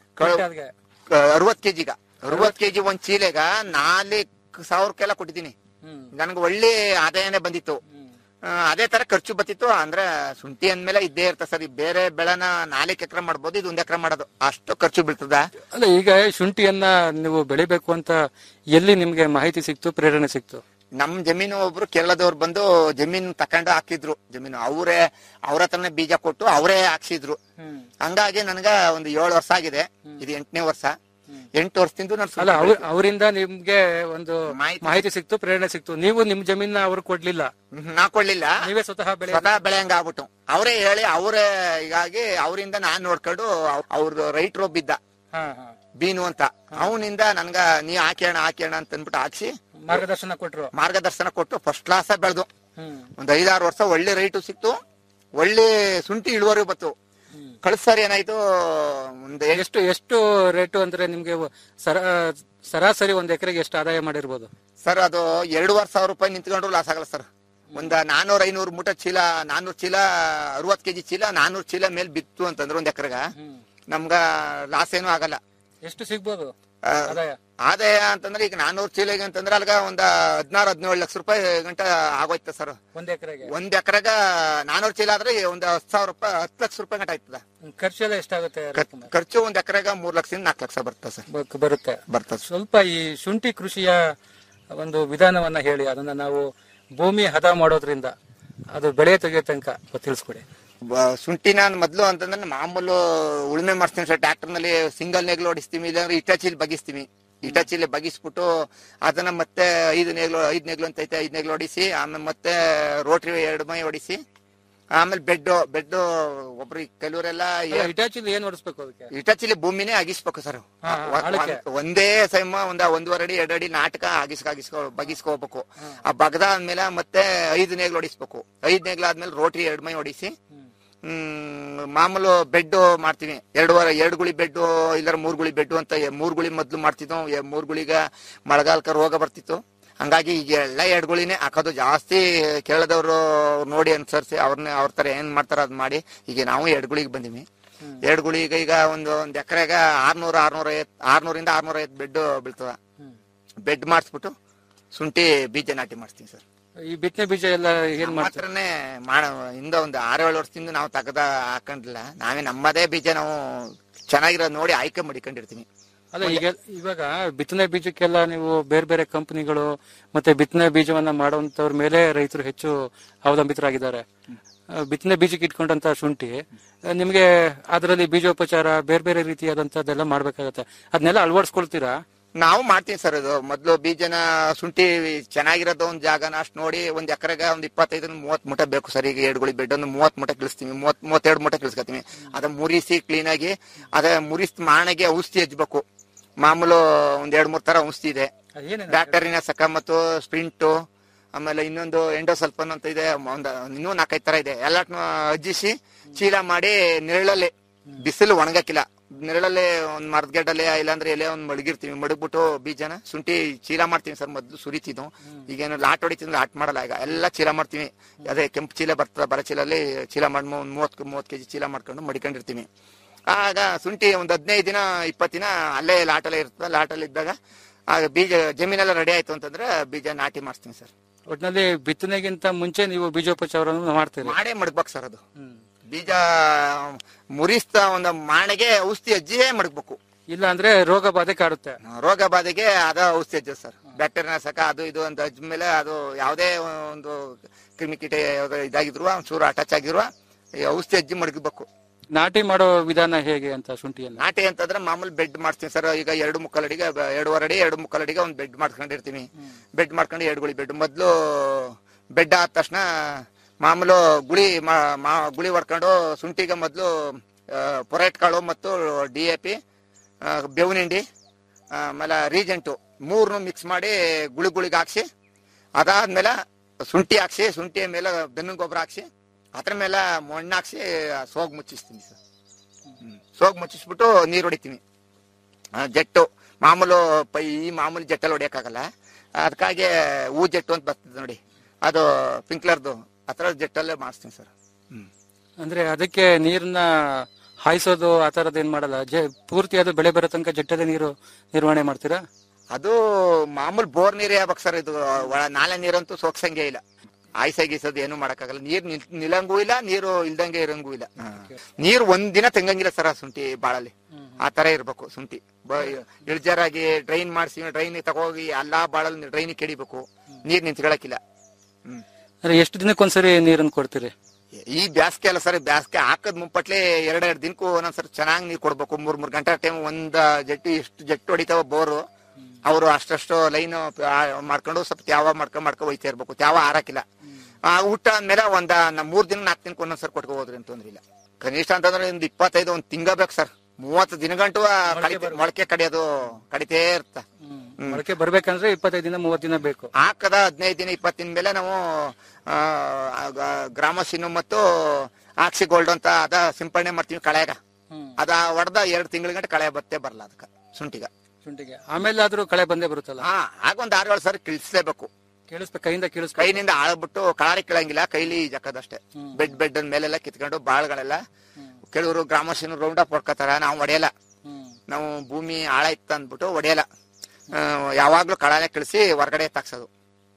ಅರವತ್ ಕೆಜಿಗ ಅರವತ್ ಕೆಜಿ ಒಂದ್ ಚೀಲೆಗ ನಾಲ್ಕು ಸಾವಿರಕ್ಕೆಲ್ಲ ಕೊಟ್ಟಿದ್ದೀನಿ ನನ್ಗೆ ಒಳ್ಳೆ ಆದಾಯನೇ ಬಂದಿತ್ತು ಆ, ಅದೇ ತರ ಖರ್ಚು ಬತ್ತಿತ್ತು ಅಂದ್ರೆ ಶುಂಠಿ ಅಂದ್ಮೇಲೆ ಇದ್ದೇ ಇರ್ತದೆ ಸರ್ ಈ ಬೇರೆ ಬೆಳೆನ ನಾಲ್ಕು ಎಕರೆ ಮಾಡ್ಬೋದು ಇದು ಒಂದ್ ಎಕರೆ ಮಾಡೋದು ಅಷ್ಟು ಖರ್ಚು ಬೀಳ್ತದ ಅಲ್ಲ ಈಗ ಶುಂಠಿಯನ್ನ ನೀವು ಬೆಳಿಬೇಕು ಅಂತ ಎಲ್ಲಿ ನಿಮ್ಗೆ ಮಾಹಿತಿ ಸಿಕ್ತು ಪ್ರೇರಣೆ ಸಿಕ್ತು ನಮ್ ಜಮೀನು ಒಬ್ರು ಕೇರಳದವ್ರು ಬಂದು ಜಮೀನು ತಕೊಂಡು ಹಾಕಿದ್ರು ಜಮೀನು ಅವರೇ ಅವ್ರ ಹತ್ರನೇ ಬೀಜ ಕೊಟ್ಟು ಅವರೇ ಹಾಕ್ಸಿದ್ರು ಹಂಗಾಗಿ ನನ್ಗ ಒಂದು ಏಳು ವರ್ಷ ಆಗಿದೆ ಇದು ಎಂಟನೇ ವರ್ಷ ಎಂಟು ವರ್ಷದಿಂದ ನಾನು ಅಲ್ಲ ಶುಂಠಿ ಅವ್ರ- ಅವರಿಂದ ನಿಮ್ಗೆ ಒಂದು ಮಾಹಿತಿ- ಮಾಹಿತಿ ಸಿಕ್ತು ಪ್ರೇರಣೆ ಸಿಕ್ತು ನೀವು ನಿಮ್ ಜಮೀನ ಅವ್ರು ಕೊಡ್ಲಿಲ್ಲ ಬೆಳೆ- ನಾ ಕೊಡ್ಲಿಲ್ಲ ನೀವೇ ಸ್ವತಃ ಬೆಳೆ ಸ್ವತಃ ಬೆಳೆ ಹಂಗ ಆಗ್ಬಿಟ್ಟು ಅವರೇ ಹೇಳಿ ಅವರೇ ಹೀಗಾಗಿ ಅವರಿಂದ ನಾನ್ ನೋಡ್ಕೊಂಡು ಅವ್ರದ್ದು ರೈತರು ಒಬ್ಬಿದ್ದ ಹಾ ಹಾ ಬೀನು ಅಂತ ಅವನಿಂದ ನನ್ಗ ನೀ ಹಾಕ್ಯಾಣ ಹಾಕ್ಯಾಣ ಅಂತ ಅಂದ್ಬಿಟ್ಟು ಹಾಕ್ಸಿ ಮಾರ್ಗದರ್ಶನ ಕೊಟ್ರು ಮಾರ್ಗದರ್ಶನ ಕೊಟ್ಟು ಫಸ್ಟ್ ಕ್ಲಾಸ್ ಬೆಳೆದು ಹ್ಮ್ ಒಂದ್ ಐದಾರು ವರ್ಷ ಒಳ್ಳೆ ರೈಟು ಸಿಕ್ತು ಒಳ್ಳೆ ಶುಂಠಿ ಇಳುವರಿ ಬತ್ತು ಕಳ್ಸಾರಿ ಏನಾಯ್ತು ಒಂದ್ ಎಷ್ಟ್- ಎಷ್ಟು ಎಷ್ಟು ರೇಟು ಅಂದ್ರೆ ನಿಮ್ಗೆ ಸರ ಸರಾಸರಿ ಒಂದ್ ಎಕರೆಗೆ ಎಷ್ಟು ಆದಾಯ ಮಾಡಿರ್ಬೋದು ಸರ್ ಅದು ಎರಡೂವರೆ ಸಾವಿರ ರೂಪಾಯಿ ನಿಂತ್ಕೊಂಡ್ರು ಲಾಸ್ ಆಗಲ್ಲ ಸರ್ ಒಂದ್ ನಾನೂರ್ ಐನೂರು ಮೂಟ ಚೀಲ ನಾನೂರ್ ಚೀಲ ಅರವತ್ ಕೆಜಿ ಚೀಲ ನಾನೂರ್ ಚೀಲ ಮೇಲ್ ಬಿತ್ತು ಅಂತಂದ್ರೆ ಒಂದ್ ಎಕರೆಗ ನಮ್ಗ ಲಾಸ್ ಏನೂ ಆಗಲ್ಲ ಎಷ್ಟು ಸಿಗ್ಬೋದು ಆ, ಆದಾಯ ಆದಾಯ ಅಂತಂದ್ರೆ ಈಗ ನಾನೂರ್ ಚೀಲಗೆ ಅಂತಂದ್ರೆ ಅಲ್ಗ ಒಂದ್ ಹದಿನಾರು ಹದಿನೇಳು ಲಕ್ಷ ರೂಪಾಯಿ ಗಂಟ ಆಗೋಯ್ತ ಸರ್ ಒಂದ್ ಎಕರೆಗೆ ಒಂದ್ ಎಕರೆಗ ನಾನೂರ್ ಚೀಲ ಆದ್ರೆ ಒಂದ್ ಹತ್ತು ಸಾವಿರ ರೂಪಾಯಿ ಹತ್ತು ಲಕ್ಷ ರೂಪಾಯಿ ಗಂಟ ಆಯ್ತದ ಖರ್ಚೆಲ್ಲ ಎಷ್ಟಾಗುತ್ತೆ ರವಿಕುಮಾರ್? ಖರ್ಚು ಒಂದ್ ಎಕರೆಗ ಮೂರ್ ಲಕ್ಷದಿಂದ ನಾಲ್ಕು ಲಕ್ಷ ಬರ್ತದೆ ಸರ್ ಬ- ಬರುತ್ತೆ ಬರ್ತದೆ ಸ್ವಲ್ಪ ಈ ಶುಂಠಿ ಕೃಷಿಯ ಒಂದು ವಿಧಾನವನ್ನ ಹೇಳಿ ಅದನ್ನ ನಾವು ಭೂಮಿ ಹದ ಮಾಡೋದ್ರಿಂದ ಅದು ಬೆಳೆ ತೆಗೆಯೋ ತನಕ ತಿಳಿಸ್ಕೊಡಿ ಬ- ಶುಂಠಿ ನಾನು ಮೊದ್ಲು ಅಂತಂದ್ರೆ ಮಾಮೂಲು ಉಳುಮೆ ಮಾಡಿಸ್ತೀನಿ ಸರ್ ಟ್ರ್ಯಾಕ್ಟರ್ ನಲ್ಲಿ ಸಿಂಗಲ್ ನೇಗ್ಲು ಹೊಡಿಸ್ತೀವಿ ಇಲ್ಲಾಂದ್ರೆ ಇಟಾಚಿಲಿ ಬಗಿಸ್ತೀವಿ ಇಟಾಚಿಲಿ ಬಗಿಸ್ಬಿಟ್ಟು ಅದನ್ನ ಮತ್ತೆ ಐದು ನೇಗ್ಲು ಐದ್ ನೇಗ್ಲು ಅಂತ ಐತೆ ಐದ್ ನೇಗ್ಲು ಹೊಡಿಸಿ ಆಮೇಲೆ ಮತ್ತೆ ರೋಟ್ರಿ ಎರಡು ಮೈ ಹೊಡಿಸಿ ಆಮೇಲೆ ಬೆಡ್ ಬೆಡ್ ಒಬ್ರು ಕೆಲವರೆಲ್ಲ ಇಟಾಚಿಲಿ ಏನ್ ಹೊಡಿಸ್ಬೇಕು ಅದಕ್ಕೆ ಇಟಾಚಿಲಿ ಭೂಮಿನೇ ಅಗಿಸ್ಬೇಕು ಸರ್ ಹಾ, ಆಳಕ್ಕೆ. ಒಂದೇ ಸೈಮ ಒಂದ ಒಂದೂವರೆ ಅಡಿ ಎರಡು ಅಡಿ ನಾಟಕ ಅಗಿಸ್ಕ ಅಗಿಸ್ಕೊ ಬಗಿಸ್ಕೋಬೇಕು ಆ ಬಗದಾದ್ಮೇಲೆ ಮತ್ತೆ ಐದು ನೇಗ್ಲು ಹೊಡಿಸ್ಬೇಕು ಐದ್ ನೇಗ್ಲು ಆದ್ಮೇಲೆ ರೋಟ್ರಿ ಎರಡು ಮೈ ಹೊಡಿಸಿ ಹ್ಮ್ ಮಾಮೂಲು ಬೆಡ್ ಮಾಡ್ತೀವಿ ಎರಡುವರೆ ಎರಡು ಗುಳಿ ಬೆಡ್ ಇಲ್ಲಾರ ಮೂರ್ ಗುಳಿ ಬೆಡ್ ಅಂತ ಎ- ಮೂರ್ ಗುಳಿ ಮೊದ್ಲು ಮಾಡ್ತಿದ್ವು ಎ- ಮೂರ್ ಗುಳಿಗ ಮಳೆಗಾಲಕ ರೋಗ ಬರ್ತಿತ್ತು ಹಂಗಾಗಿ ಈಗ ಎಲ್ಲ ಎರಡು ಗುಳಿನೇ ಹಾಕೋದು ಜಾಸ್ತಿ ಕೇಳದವ್ರು ನೋಡಿ ಅನ್ಸರ್ಸಿ ಅವ್ರನ್ನ ಅವ್ರ ತರ ಏನ್ ಮಾಡ್ತಾರ ಅದ್ ಮಾಡಿ ಈಗ ನಾವು ಎರಡು ಗುಳಿಗೆ ಬಂದಿವಿ ಎರಡು ಗುಳಿಗೆ ಈಗ ಒಂದು ಒಂದ್ ಎಕರೆಗ ಆರ್ನೂರ ಆರ್ನೂರ ಐವತ್ ಆರ್ನೂರಿಂದ ಆರ್ನೂರ ಐವತ್ ಬೆಡ್ ಬೀಳ್ತದ ಬೆಡ್ ಮಾಡಿಸ್ಬಿಟ್ಟು ಶುಂಠಿ ಬೀಜ ನಾಟಿ ಮಾಡಿಸ್ತೀವಿ ಸರ್ ಈ ಬಿತ್ತನೆ ಬೀಜ ಎಲ್ಲ ಏನ್ ಮಾಡ್ತಾರೆ ಮಾತ್ರನೇ ಮಾಡ ಹಿಂದ ಒಂದು ಆರೇಳು ವರ್ಷದಿಂದ ನಾವು ತಗದ ಹಾಕೊಂಡಿಲ್ಲ ನಾವೇ ನಮ್ಮದೇ ಬೀಜ ನಾವು ಚೆನ್ನಾಗಿರೋದ್ ನೋಡಿ ಆಯ್ಕೆ ಮಾಡಿಕೊಂಡಿರ್ತೀವಿ ಅಲ್ಲ ಈಗ ಇವಾಗ ಬಿತ್ತನೆ ಬೀಜಕ್ಕೆಲ್ಲ ನೀವು ಬೇರೆ ಬೇರೆ ಕಂಪನಿಗಳು ಮತ್ತೆ ಬಿತ್ತನೆ ಬೀಜವನ್ನ ಮಾಡುವಂತವ್ರ ಮೇಲೆ ರೈತರು ಹೆಚ್ಚು ಅವಲಂಬಿತರಾಗಿದ್ದಾರೆ ಆ, ಬಿತ್ತನೆ ಬೀಜಕ್ಕೆ ಇಟ್ಕೊಂಡಂತ ಶುಂಠಿ ಆ, ನಿಮ್ಗೆ ಅದರಲ್ಲಿ ಬೀಜೋಪಚಾರ ಬೇರೆ ಬೇರೆ ರೀತಿಯಾದಂತದ್ದೆಲ್ಲ ಮಾಡ್ಬೇಕಾಗತ್ತೆ ಅದನ್ನೆಲ್ಲ ಅಳವಡಿಸ್ಕೊಳ್ತೀರಾ ನಾವು ಮಾಡ್ತೀವಿ ಸರ್ ಇದು ಮೊದ್ಲು ಬೀಜನ ಶುಂಠಿ ಚೆನ್ನಾಗಿರೋದು ಒಂದ್ ಜಾಗನ ಅಷ್ಟು ನೋಡಿ ಒಂದ್ ಎಕರೆಗ ಒಂದ್ ಇಪ್ಪತ್ತೈದು ಮೂವತ್ ಮೂಟೆ ಬೇಕು ಸರ್ ಈಗ ಎರಡು ಗುಳಿ ಬೆಡ್ ಒಂದು ಮೂವತ್ ಮೂಟೆ ಕಳಿಸ್ತೀವಿ ಮೂವತ್ ಮೂವತ್ತೆರಡು ಮೂಟೆ ಕಳಿಸ್ಕೊತೀವಿ ಅದ ಮುರಿಸಿ ಕ್ಲೀನ್ ಆಗಿ ಅದ ಮುರಿಸ್ ಮಾಣಗೆ ಔಷಧಿ ಹಚ್ಬೇಕು ಮಾಮೂಲು ಒಂದ್ ಎರಡ್ ಮೂರ್ ತರ ಔಷಧಿ ಇದೆ ಏನೇನು ಬ್ಯಾಕ್ಟರಿನ ಸಕ ಮತ್ತು ಸ್ಪ್ರಿಂಟು ಆಮೇಲೆ ಇನ್ನೊಂದು ಎಂಡೋಸಲ್ಫನ್ ಅಂತ ಇದೆ ಒಂದು ಇನ್ನೂ ನಾಲ್ಕೈದು ತರ ಇದೆ ಎಲ್ಲಾಟ್ನು ಅಜ್ಜಿಸಿ ಚೀಲ ಮಾಡಿ ನೆರಳಲ್ಲಿ ಬಿಸಿಲು ಒಣಗಕ್ಕಿಲ್ಲ ನೆರಳಲ್ಲಿ ಒಂದ್ ಮರದ ಗೆಡ್ಡಲ್ಲಿ ಇಲ್ಲಾಂದ್ರೆ ಎಲೆ ಒಂದ್ ಮಡಗಿರ್ತೀವಿ ಮಡಗ್ಬಿಟ್ಟು ಬೀಜನ ಶುಂಠಿ ಚೀಲ ಮಾಡ್ತೀವಿ ಸರ್ ಮೊದ್ಲು ಸುರಿತಿದ್ವು ಈಗೇನು ಲಾಟ್ ಹೊಡಿತೀನಿ ಲಾಟ್ ಮಾಡಲ್ಲ ಈಗ ಎಲ್ಲ ಚೀಲ ಮಾಡ್ತೀವಿ ಅದೇ ಕೆಂಪು ಚೀಲ ಬರ್ತದ ಬರ ಚೀಲಲ್ಲಿ ಚೀಲ ಮಾಡಿ ಒಂದ್ ಮೂವತ್ ಮೂವತ್ ಕೆಜಿ ಚೀಲ ಮಾಡ್ಕೊಂಡು ಮಡಿಕೊಂಡಿರ್ತೀವಿ ಆಗ ಶುಂಠಿ ಒಂದ್ ಹದಿನೈದು ದಿನ ಇಪ್ಪತ್ತು ದಿನ ಅಲ್ಲೇ ಲಾಟಲ್ಲೇ ಇರ್ತದೆ ಲಾಟಲ್ಲಿ ಇದ್ದಾಗ ಆಗ ಬೀಜ ಜಮೀನೆಲ್ಲ ರೆಡಿ ಆಯ್ತು ಅಂತಂದ್ರೆ ಬೀಜ ನಾಟಿ ಮಾಡಿಸ್ತೀನಿ ಸರ್ ಒಟ್ನಲ್ಲಿ ಬಿತ್ತನೆಗಿಂತ ಮುಂಚೆ ನೀವು ಬೀಜೋಪಚಾರವನ್ನು ಮಾಡ್ತೀರಿ ಮಾಡೇ ಮಡಗ್ಬೇಕು ಸರ್ ಅದು ಬೀಜ ಮುರಿಸ್ತಾ ಒಂದು ಮಾಣೆಗೆ ಔಷಧಿ ಅಜ್ಜಿಯೇ ಮಡಗ್ಬೇಕು ಇಲ್ಲ ಅಂದ್ರೆ ರೋಗ ಬಾಧೆ ಕಾಡುತ್ತೆ ರೋಗ ಬಾಧೆಗೆ ಅದ ಔಷಧಿ ಅಜ್ಜ ಸರ್ ಬ್ಯಾಕ್ಟೀರಿಯಾನಾಶಕ ಅದು ಇದು ಅಂತ ಅಜ್ಜ ಮೇಲೆ ಅದು ಯಾವುದೇ ಒಂದು ಕ್ರಿಮಿಕೀಟ ಯಾವ್ದೋ ಇದಾಗಿದ್ರು ಒಂಚೂರು ಅಟ್ಯಾಚ್ ಆಗಿರುವ ಈ ಔಷಧಿ ಅಜ್ಜಿ ಮಡಗಬೇಕು ನಾಟಿ ಮಾಡೋ ವಿಧಾನ ಹೇಗೆ ಅಂತ ಶುಂಠಿಯನ್ನ ನಾಟಿ ಅಂತಂದ್ರೆ ಮಾಮೂಲಿ ಬೆಡ್ ಮಾಡ್ತೀನಿ ಸರ್ ಈಗ ಎರಡು ಮುಕ್ಕಾಲ್ ಅಡಿಗೆ ಬ- ಎರಡೂವರೆ ಅಡಿ ಎರಡು ಮುಕ್ಕಾಲ್ ಅಡಿಗೆ ಒಂದು ಬೆಡ್ ಮಾಡ್ಕೊಂಡಿರ್ತೀನಿ ಬೆಡ್ ಮಾಡ್ಕೊಂಡು ಎರಡು ಗುಳಿ ಬೆಡ್ ಮೊದ್ಲು ಬೆಡ್ ಆದ ತಕ್ಷಣ ಮಾಮೂಲು ಗುಳಿ ಮಾ- ಮಾ- ಗುಳಿ ಹೊಡ್ಕೊಂಡು ಶುಂಠಿಗೆ ಮೊದಲು ಪೊರೈಟ್ ಕಾಳು ಮತ್ತು ಡಿ ಎ ಪಿ ಬೇವಿನ ಹಿಂಡಿ ಆಮೇಲೆ ರೀಜೆಂಟು ಮೂರನ್ನು ಮಿಕ್ಸ್ ಮಾಡಿ ಗುಳಿ ಗುಳಿಗೆ ಹಾಕ್ಸಿ ಅದಾದ್ಮೇಲೆ ಶುಂಠಿ ಹಾಕ್ಸಿ ಶುಂಠಿ ಮೇಲೆ ಬೆನ್ನು ಗೊಬ್ಬರ ಹಾಕ್ಸಿ ಅದ್ರ ಮೇಲೆ ಮಣ್ಣು ಹಾಕ್ಸಿ ಸೋಗ್ ಮುಚ್ಚಿಸ್ತೀನಿ ಸರ್ ಹ್ಮ್. ಸೋಗ್ ಮುಚ್ಚಿಸ್ಬಿಟ್ಟು ನೀರು ಹೊಡಿತೀನಿ ಆ, ಜೆಟ್ಟು ಮಾಮೂಲು ಪೈ ಈ ಮಾಮೂಲಿ ಜೆಟ್ಟಲ್ಲಿ ಹೊಡಿಯೋಕ್ಕಾಗಲ್ಲ ಅದಕ್ಕಾಗಿ ಹೂ ಜೆಟ್ಟು ಅಂತ ಬರ್ತದೆ ನೋಡಿ ಅದು ಪಿಂಕ್ಲರ್ದು ಆ ಥರ ಜೆಟ್ಟಲ್ಲೇ ಮಾಡಿಸ್ತೀನಿ ಸರ್ ಹ್ಮ್ ಅಂದ್ರೆ ಅದಕ್ಕೆ ನೀರನ್ನ ಹಾಯಿಸೋದು ಆ ತರದ್ ಏನ್ ಮಾಡಲ್ಲ ಜೆ- ಪೂರ್ತಿ ಅದು ಬೆಳೆ ಬರೋ ತನಕ ಜಟ್ಟದ ನೀರು ನಿರ್ವಹಣೆ ಮಾಡ್ತೀರಾ ಅದು ಮಾಮೂಲು ಬೋರ್ ನೀರೇ ಆಗ್ಬೇಕು ಸರ್ ಇದು ಒಳ ನಾಲೆ ನೀರಂತೂ ಸೋಕ್ಸಂಗೆ ಇಲ್ಲ ಆಯ್ಸ ಗೀಸೋದು ಏನು ಮಾಡಕ್ಕಾಗಲ್ಲ ನೀರ್ ನಿಲ್ ನಿಲ್ಲಂಗೂ ಇಲ್ಲ ನೀರು ಇಲ್ದಂಗೆ ಇರಂಗೂ ಇಲ್ಲ ನೀರು ಒಂದಿನ ತೆಂಗಂಗಿಲ್ಲ ಸರ್ ಆ ಶುಂಠಿ ಬಾಳಲ್ಲಿ ಆ ತರ ಇರ್ಬೇಕು ಶುಂಠಿ ಬ- ಇಳ್ಜಾರಾಗಿ ಡ್ರೈನ್ ಮಾಡಿಸಿ ಡ್ರೈನ್ ತಗೋಗಿ ಎಲ್ಲಾ ಬಾಳಲ್ಲಿ ಡ್ರೈನ್ ಕೆಡಿಬೇಕು ನೀರ್ ನಿಂತ್ಕೊಳಕಿಲ್ಲ ಹ್ಮ್ ಅಂದ್ರೆ ಎಷ್ಟು ದಿನಕ್ಕೊಂದ್ಸರಿ ನೀರನ್ನು ಕೊಡ್ತೀರಿ ಈ ಬ್ಯಾಸ್ಗೆ ಅಲ್ಲ ಸರ್ ಬ್ಯಾಸ್ಗೆ ಹಾಕದ್ ಮುಂಪಟ್ಲೆ ಎರಡೆರಡು ದಿನಕ್ಕೂ ಒಂದೊಂದ್ಸರಿ ಚೆನ್ನಾಗಿ ನೀರ್ ಕೊಡ್ಬೇಕು ಮೂರ್ ಮೂರ್ ಗಂಟೆ ಟೈಮ್ ಒಂದ್ ಜಟ್ಟು ಎಷ್ಟು ಜಟ್ಟು ಹೊಡಿತಾವ ಬೋರು ಅವರು ಅಷ್ಟಷ್ಟು ಲೈನ್ ಮಾಡ್ಕೊಂಡು ಸ್ವಲ್ಪ ತ್ಯಾವ ಮಾಡ್ಕೊಂಡ್ ಮಾಡ್ಕೊಂಡ್ ಹೋಯ್ತಾ ಇರ್ಬೇಕು ತ್ಯಾವ ಹಾರಕಿಲ್ಲ ಆ ಊಟ ಅಂದ್ಮೇಲೆ ಒಂದ ನ- ಮೂರ್ ದಿನ ನಾಲ್ಕು ದಿನಕ್ಕೆ ಒಂದೊಂದ್ಸರಿ ಕೊಟ್ಕೊ ಹೋದ್ರಿ ಅಂತ ತೊಂದ್ರೆ ಇಲ್ಲ ಕನಿಷ್ಠ ಅಂತಂದ್ರೆ ಒಂದ್ ಇಪ್ಪತ್ತೈದು ಒಂದ್ ತಿಂಗ ಬೇಕು ಸರ್ ಮೂವತ್ತು ದಿನಗಂಟು ಆ ಕಡಿತ ಮೊಳಕೆ ಕಡಿಯೋದು ಕಡಿತೇ ಇರ್ತ ಹ್ಮ್. ಮೊಳಕೆ ಬರ್ಬೇಕಂದ್ರೆ ಇಪ್ಪತ್ತೈದು ದಿನ ಮೂವತ್ತು ದಿನ ಬೇಕು ಹಾಕದ ಹದಿನೈದು ದಿನ ಇಪ್ಪತ್ತು ದಿನ ಮೇಲೆ ನಾವು ಆ, ಗ- ಗ್ರಾಮಸಿನು ಮತ್ತು ಆಕ್ಸಿ ಗೋಲ್ಡ್ ಅಂತ ಅದ ಸಿಂಪಡಣೆ ಮಾಡ್ತೀವಿ ಕಳೆಗ ಅದ ಹೊಡೆದ ಎರಡು ತಿಂಗಳ ಗಂಟೆ ಕಳೆ ಬತ್ತೆ ಬರಲ್ಲ ಅದಕ್ಕ ಶುಂಠಿಗ ಶುಂಠಿಗೆ ಆಮೇಲೆ ಆದ್ರೂ ಕಳೆ ಬಂದೇ ಬರುತ್ತಲ್ಲ ಹಾ ಆಗ ಒಂದ್ ಆರು ಏಳು ಸರಿ ಕಿಳಿಸ್ಲೇಬೇಕು ಕೇಳಿಸ್ಬೇಕು ಕೈಯಿಂದ ಕೇಳಿಸ್ಬೇಕು ಕೈನಿಂದ ಆಳ್ಬಿಟ್ಟು ಕಳಾರಿ ಕೀಳಂಗಿಲ್ಲ ಕೈಲಿ ಜಕ್ಕದಷ್ಟೇ ಬೆಡ್ ಬೆಡ್ ಮೇಲೆಲ್ಲ ಕಿತ್ಕೊಂಡು ಬಾಳ್ಗಳೆಲ್ಲ ಕೆಲವರು ಗ್ರಾಮಸಿನು ರೌಂಡ್ ಅಪ್ ಹೊಡ್ಕೋತಾರ ನಾವು ಹೊಡೆಯಲ್ಲ ನಾವು ಭೂಮಿ ಆಳ ಇತ್ತು ಅಂದ್ಬಿಟ್ಟು ಹೊಡೆಯಲ್ಲ ಆ, ಯಾವಾಗ್ಲೂ ಕಳಾಲೆ ಕಳಿಸಿ ಹೊರಗಡೆ ತಾಕ್ಸೋದು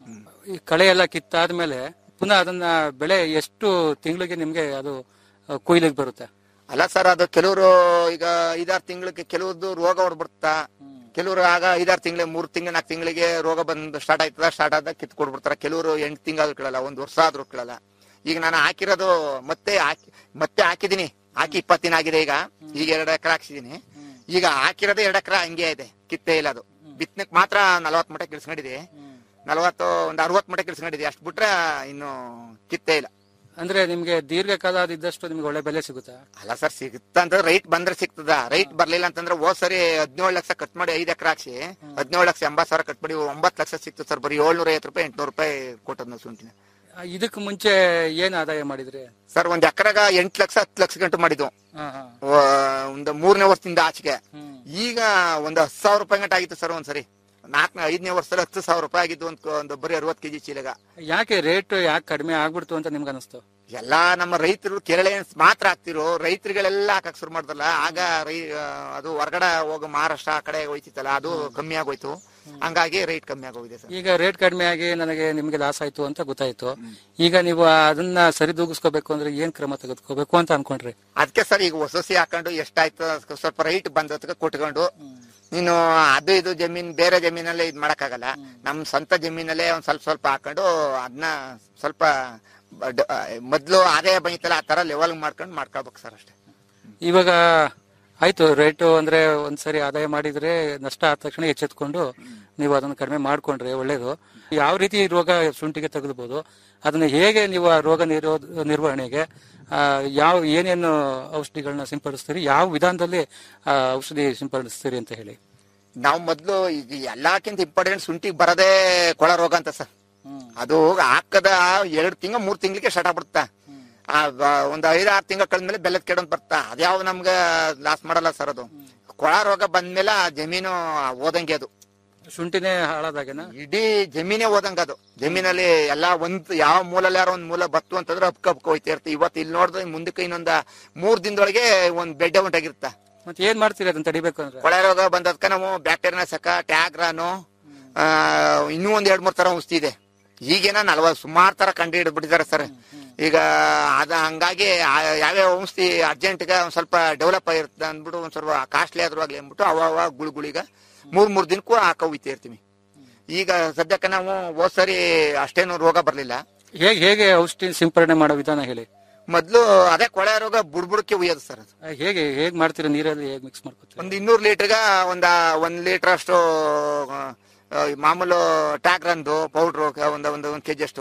ಈ ಕಳೆ ಎಲ್ಲ ಕಿತ್ತಾದ್ಮೇಲೆ ಪುನಃ ಅದನ್ನ ಬೆಳೆ ಎಷ್ಟು ತಿಂಗಳಿಗೆ ನಿಮ್ಗೆ ಅದು ಆ, ಕೊಯ್ಲಿಗೆ ಬರುತ್ತೆ ಅಲ್ಲ ಸರ್ ಅದು ಕೆಲವರು ಈಗ ಐದಾರು ತಿಂಗಳಿಗೆ ಕೆಲವ್ರದ್ದು ರೋಗ ಹೊಡ್ಬಿಡ್ತಾ ಕೆಲವರು ಆಗ ಐದಾರು ತಿಂಗಳ ಮೂರ್ ತಿಂಗಳ ನಾಲ್ಕು ತಿಂಗಳಿಗೆ ರೋಗ ಬಂದು ಸ್ಟಾರ್ಟ್ ಆಯ್ತದ ಸ್ಟಾರ್ಟ್ ಆದಾಗ ಕಿತ್ ಕೊಡ್ಬಿಡ್ತಾರ ಕೆಲವರು ಎಂಟು ತಿಂಗಳು ಕೇಳಲ್ಲ ಒಂದ್ ವರ್ಷ ಆದ್ರೂ ಕೇಳಲ್ಲ ಈಗ ನಾನು ಹಾಕಿರೋದು ಮತ್ತೆ ಹಾಕಿ ಮತ್ತೆ ಹಾಕಿದೀನಿ ಹಾಕಿ ಇಪ್ಪತ್ತು ದಿನ ಆಗಿದೆ ಈಗ ಈಗ ಎರಡು ಎಕರೆ ಹಾಕ್ಸಿದೀನಿ ಈಗ ಹಾಕಿರೋದು ಎರಡು ಎಕರೆ ಹಂಗೆ ಇದೆ ಕಿತ್ತೇ ಇಲ್ಲ ಅದು ಬಿತ್ತನಕ್ ಮಾತ್ರ ನಲವತ್ತು ಮಟ್ಟ ಕಿಳ್ಸ್ಕೊಂಡಿದೆ ನಲವತ್ತು ಒಂದ್ ಅರವತ್ತು ಮಟ್ಟ ಕಿಳ್ಸ್ಕೊಂಡಿದೆ ಅಷ್ಟು ಬಿಟ್ರೆ ಇನ್ನು ಕಿತ್ತೇ ಇಲ್ಲ ಅಂದ್ರೆ ನಿಮ್ಗೆ ದೀರ್ಘಕಾಲ ಇದ್ದಷ್ಟು ನಿಮ್ಗೆ ಒಳ್ಳೆ ಬೆಲೆ ಸಿಗುತ್ತಾ ಅಲ್ಲ ಸರ್ ಸಿಗುತ್ತಂದ್ರೆ ರೈಟ್ ಬಂದ್ರೆ ಸಿಗ್ತದ ರೈಟ್ ಬರ್ಲಿಲ್ಲ ಅಂತಂದ್ರೆ ಹೋದ್ ಸರಿ ಹದಿನೇಳು ಲಕ್ಷ ಕಟ್ ಮಾಡಿ ಐದ್ ಎಕರೆ ಹಾಕ್ಸಿ ಹದಿನೇಳು ಲಕ್ಷ ಎಂಬತ್ ಸಾವಿರ ಕಟ್ ಮಾಡಿ ಒಂಬತ್ತು ಲಕ್ಷ ಸಿಕ್ತು ಸರ್ ಬರೀ ಏಳ್ನೂರ ಐವತ್ತು ರೂಪಾಯಿ ಎಂಟ್ನೂರು ರೂಪಾಯಿ ಕೊಟ್ಟದ್ ನಾವು ಶುಂಠಿನ ಆ, ಇದಕ್ ಮುಂಚೆ ಏನ್ ಆದಾಯ ಮಾಡಿದ್ರಿ ಸರ್ ಒಂದ್ ಎಕರೆಗ ಎಂಟ್ ಲಕ್ಷ ಹತ್ತು ಲಕ್ಷ ಗಂಟು ಮಾಡಿದ್ವು ಹಾ ಹಾ ಆ, ಒಂದು ಮೂರನೇ ವರ್ಷದಿಂದ ಆಚೆಗೆ ಈಗ ಒಂದು ಹತ್ತು ಸಾವಿರ ರೂಪಾಯಿ ಗಂಟೆ ಆಗಿತ್ತು ಸರ್ ಒಂದ್ಸರಿ ನಾಲ್ಕನೇ ಐದನೇ ವರ್ಷದಲ್ಲಿ ಹತ್ತು ಸಾವಿರ ರೂಪಾಯಿ ಆಗಿದ್ದು ಒಂದ್ ಒಂದು ಬರೀ ಅರವತ್ತು ಕೆಜಿ ಚೀಲಗ ಯಾಕೆ ರೇಟ್ ಯಾಕೆ ಕಡಿಮೆ ಆಗ್ಬಿಡ್ತು ಅಂತ ನಿಮ್ಗೆ ಅನಿಸ್ತು ಎಲ್ಲಾ ನಮ್ಮ ರೈತರು ಕೇರಳ ಮಾತ್ರ ಹಾಕ್ತಿರೋ ರೈತರುಗಳೆಲ್ಲ ಹಾಕಕ್ ಶುರು ಮಾಡ್ದಲ್ಲ ಆಗ ರೈ ಆ, ಅದು ಹೊರಗಡೆ ಹೋಗೋ ಮಹಾರಾಷ್ಟ್ರ ಆ ಕಡೆ ಹೋಯ್ತಿತ್ತಲ್ಲ ಅದು ಕಮ್ಮಿ ಆಗೋಯ್ತು ಹಂಗಾಗಿ ರೈಟ್ ಕಮ್ಮಿ ಆಗೋಗಿದೆ ಸರ್ ಈಗ ರೇಟ್ ಕಡಿಮೆ ಆಗಿ ನನಗೆ ನಿಮ್ಗೆ ಲಾಸ್ ಆಯ್ತು ಅಂತ ಗೊತ್ತಾಯ್ತು ಈಗ ನೀವು ಅದನ್ನ ಸರಿದೂಗಿಸ್ಕೋಬೇಕು ಅಂದ್ರೆ ಏನ್ ಕ್ರಮ ತೆಗೆದುಕೋಬೇಕು ಅಂತ ಅನ್ಕೊಂಡ್ರಿ ಅದಕ್ಕೆ ಸರ್ ಈಗ ಹೊಸಸಿ ಹಾಕೊಂಡು ಎಷ್ಟಾಯ್ತು ಅದ್ಕೆ ಸ್ವಲ್ಪ ರೈಟ್ ಬಂದದಕ್ಕೆ ಕೊಟ್ಕೊಂಡು ನೀನು ಅದು ಇದು ಜಮೀನ್ ಬೇರೆ ಜಮೀನಲ್ಲೇ ಇದ್ ಮಾಡಕ್ಕಾಗಲ್ಲ ನಮ್ ಸ್ವಂತ ಜಮೀನಲ್ಲೇ ಒಂದ್ ಸ್ವಲ್ಪ ಸ್ವಲ್ಪ ಹಾಕೊಂಡು ಅದನ್ನ ಸ್ವಲ್ಪ ಬಡ್- ಆ, ಮೊದ್ಲು ಆದಾಯ ಬಂದಿತ್ತಲ್ಲ ಆ ತರ ಲೆವೆಲ್ ಮಾಡ್ಕೊಂಡು ಮಾಡ್ಕೋಬೇಕು ಸರ್ ಅಷ್ಟೇ ಇವಾಗ ಆಯ್ತು ರೇಟು ಅಂದ್ರೆ ಒಂದ್ಸರಿ ಆದಾಯ ಮಾಡಿದ್ರೆ ನಷ್ಟ ಆದ ತಕ್ಷಣ ಎಚ್ಚೆತ್ಕೊಂಡು ನೀವು ಅದನ್ನ ಕಡಿಮೆ ಮಾಡ್ಕೊಂಡ್ರೆ ಒಳ್ಳೇದು ಯಾವ ರೀತಿ ರೋಗ ಶುಂಠಿಗೆ ತೆಗೆದುಬಹುದು ಅದನ್ನ ಹೇಗೆ ನೀವು ಆ ರೋಗ ನಿರೋಧ ನಿರ್ವಹಣೆಗೆ ಆ, ಯಾವ ಏನೇನು ಔಷಧಿಗಳನ್ನ ಸಿಂಪಡಿಸ್ತೀರಿ ಯಾವ ವಿಧಾನದಲ್ಲಿ ಆ, ಔಷಧಿ ಸಿಂಪಡಿಸ್ತೀರಿ ಅಂತ ಹೇಳಿ ನಾವು ಮೊದ್ಲು ಈಗ ಎಲ್ಲಕ್ಕಿಂತ ಇಂಪಾರ್ಟೆಂಟ್ ಶುಂಠಿಗೆ ಬರದೇ ಕೊಳ ರೋಗ ಅಂತ ಸರ್ ಅದು ಹಾಕದ ಎರಡ್ ತಿಂಗ ಮೂರ್ ತಿಂಗಳಿಗೆ ಸ್ಟಾರ್ಟ್ ಆಗ್ಬಿಡುತ್ತಾ ಆ, ಬ- ಒಂದ್ ಐದ್ ಆರ್ ತಿಂಗಳ ಕಳೆದ್ಮೇಲೆ ಬೆಲ್ಲದ ಕೆಡೋದ್ ಬರ್ತಾ ಅದ್ಯಾವ ನಮ್ಗ ಲಾಸ್ ಮಾಡಲ್ಲ ಸರ್ ಅದು ಕೊಳ ರೋಗ ಬಂದ್ಮೇಲೆ ಆ ಜಮೀನು ಓದಂಗೆ ಅದು ಶುಂಠಿನೇ ಹಾಳಾದಾಗೆನಾ ಇಡೀ ಜಮೀನೇ ಓದಂಗ ಅದು ಜಮೀನಲ್ಲಿ ಎಲ್ಲಾ ಒಂದ್ ಯಾವ ಮೂಲಲ್ಲಿ ಯಾರೋ ಒಂದ್ ಮೂಲ ಬತ್ತು ಅಂತಂದ್ರೆ ಅಪ್ಕ ಅಪ್ಕ ಹೋಯ್ತಾ ಇರ್ತೆ ಇವತ್ತು ಇಲ್ಲಿ ನೋಡಿದ್ರೆ ಮುಂದಕ್ಕೆ ಇನ್ನೊಂದ ಮೂರ್ ದಿನದೊಳಗೆ ಒಂದ್ ಬೆಡ್ಡೆ ಉಂಟಾಗಿರುತ್ತ ಮತ್ತೆ ಏನ್ ಮಾಡ್ತೀರಿ ಅದನ್ನ ತಡಿಬೇಕು ಅಂದ್ರೆ ಕೊಳೆ ರೋಗ ಬಂದದ್ಕ ನಾವು ಬ್ಯಾಕ್ಟೀರಿಯಾ ಸಕ ಟ್ಯಾಗ್ರಾನು ಆ, ಇನ್ನೂ ಒಂದ್ ಎರಡ್ ಮೂರ್ ತರ ಔಷಧಿ ಇದೆ ಈಗೇನ ನಲ್ವತ್ ಸುಮಾರು ತರ ಕಂಡು ಹಿಡಿದ್ಬಿಟ್ಟಿದ್ದಾರೆ ಸರ್ ಈಗ ಅದ ಹಂಗಾಗಿ ಆ- ಯಾವ್ಯಾವ ಔಷಧಿ ಅರ್ಜೆಂಟ್ಗೆ ಒಂದ್ ಸ್ವಲ್ಪ ಡೆವಲಪ್ ಆಗಿರುತ್ತೆ ಅಂದ್ಬಿಟ್ಟು ಒಂದ್ ಸ್ವಲ್ಪ ಕಾಸ್ಟ್ಲಿ ಆದ್ರೂ ಆಗ್ಲಿ ಅಂದ್ಬಿಟ್ಟು ಅವ ಅವ ಗುಳಿಗುಳಿಗ ಮೂರ್ ಮೂರ್ ದಿನಕ್ಕೂ ಹಾಕ ಹೋಯ್ತಾ ಇರ್ತೀವಿ ಈಗ ಸದ್ಯಕ್ಕೆ ನಾವು ಹೋದ್ ಸರಿ ಅಷ್ಟೇನು ರೋಗ ಬರ್ಲಿಲ್ಲ ಹೇಗೆ ಹೇಗೆ ಔಷಧಿ ಸಿಂಪರಣೆ ಮಾಡೋ ವಿಧಾನ ಹೇಳಿ ಮೊದ್ಲು ಅದೇ ಕೊಳೆ ರೋಗ ಬುಡ್ಬುಡಕ್ಕೆ ಉಯ್ಯೋದು ಸರ್ ಅದು ಆ, ಹೇಗೆ ಹೇಗ್ ಮಾಡ್ತೀರಿ ನೀರಲ್ಲಿ ಹೇಗ್ ಮಿಕ್ಸ್ ಮಾಡ್ಕೊತೀರಿ ಒಂದ್ ಇನ್ನೂರು ಲೀಟರ್ಗ ಒಂದ ಒಂದ್ ಲೀಟರ್ ಅಷ್ಟು ಆ, ಆ, ಮಾಮೂಲು ಟ್ಯಾಗ್ರಂದು ಪೌಡ್ರು ಒಂದ್ ಒಂದು ಒಂದ್ ಕೆಜಿ ಅಷ್ಟು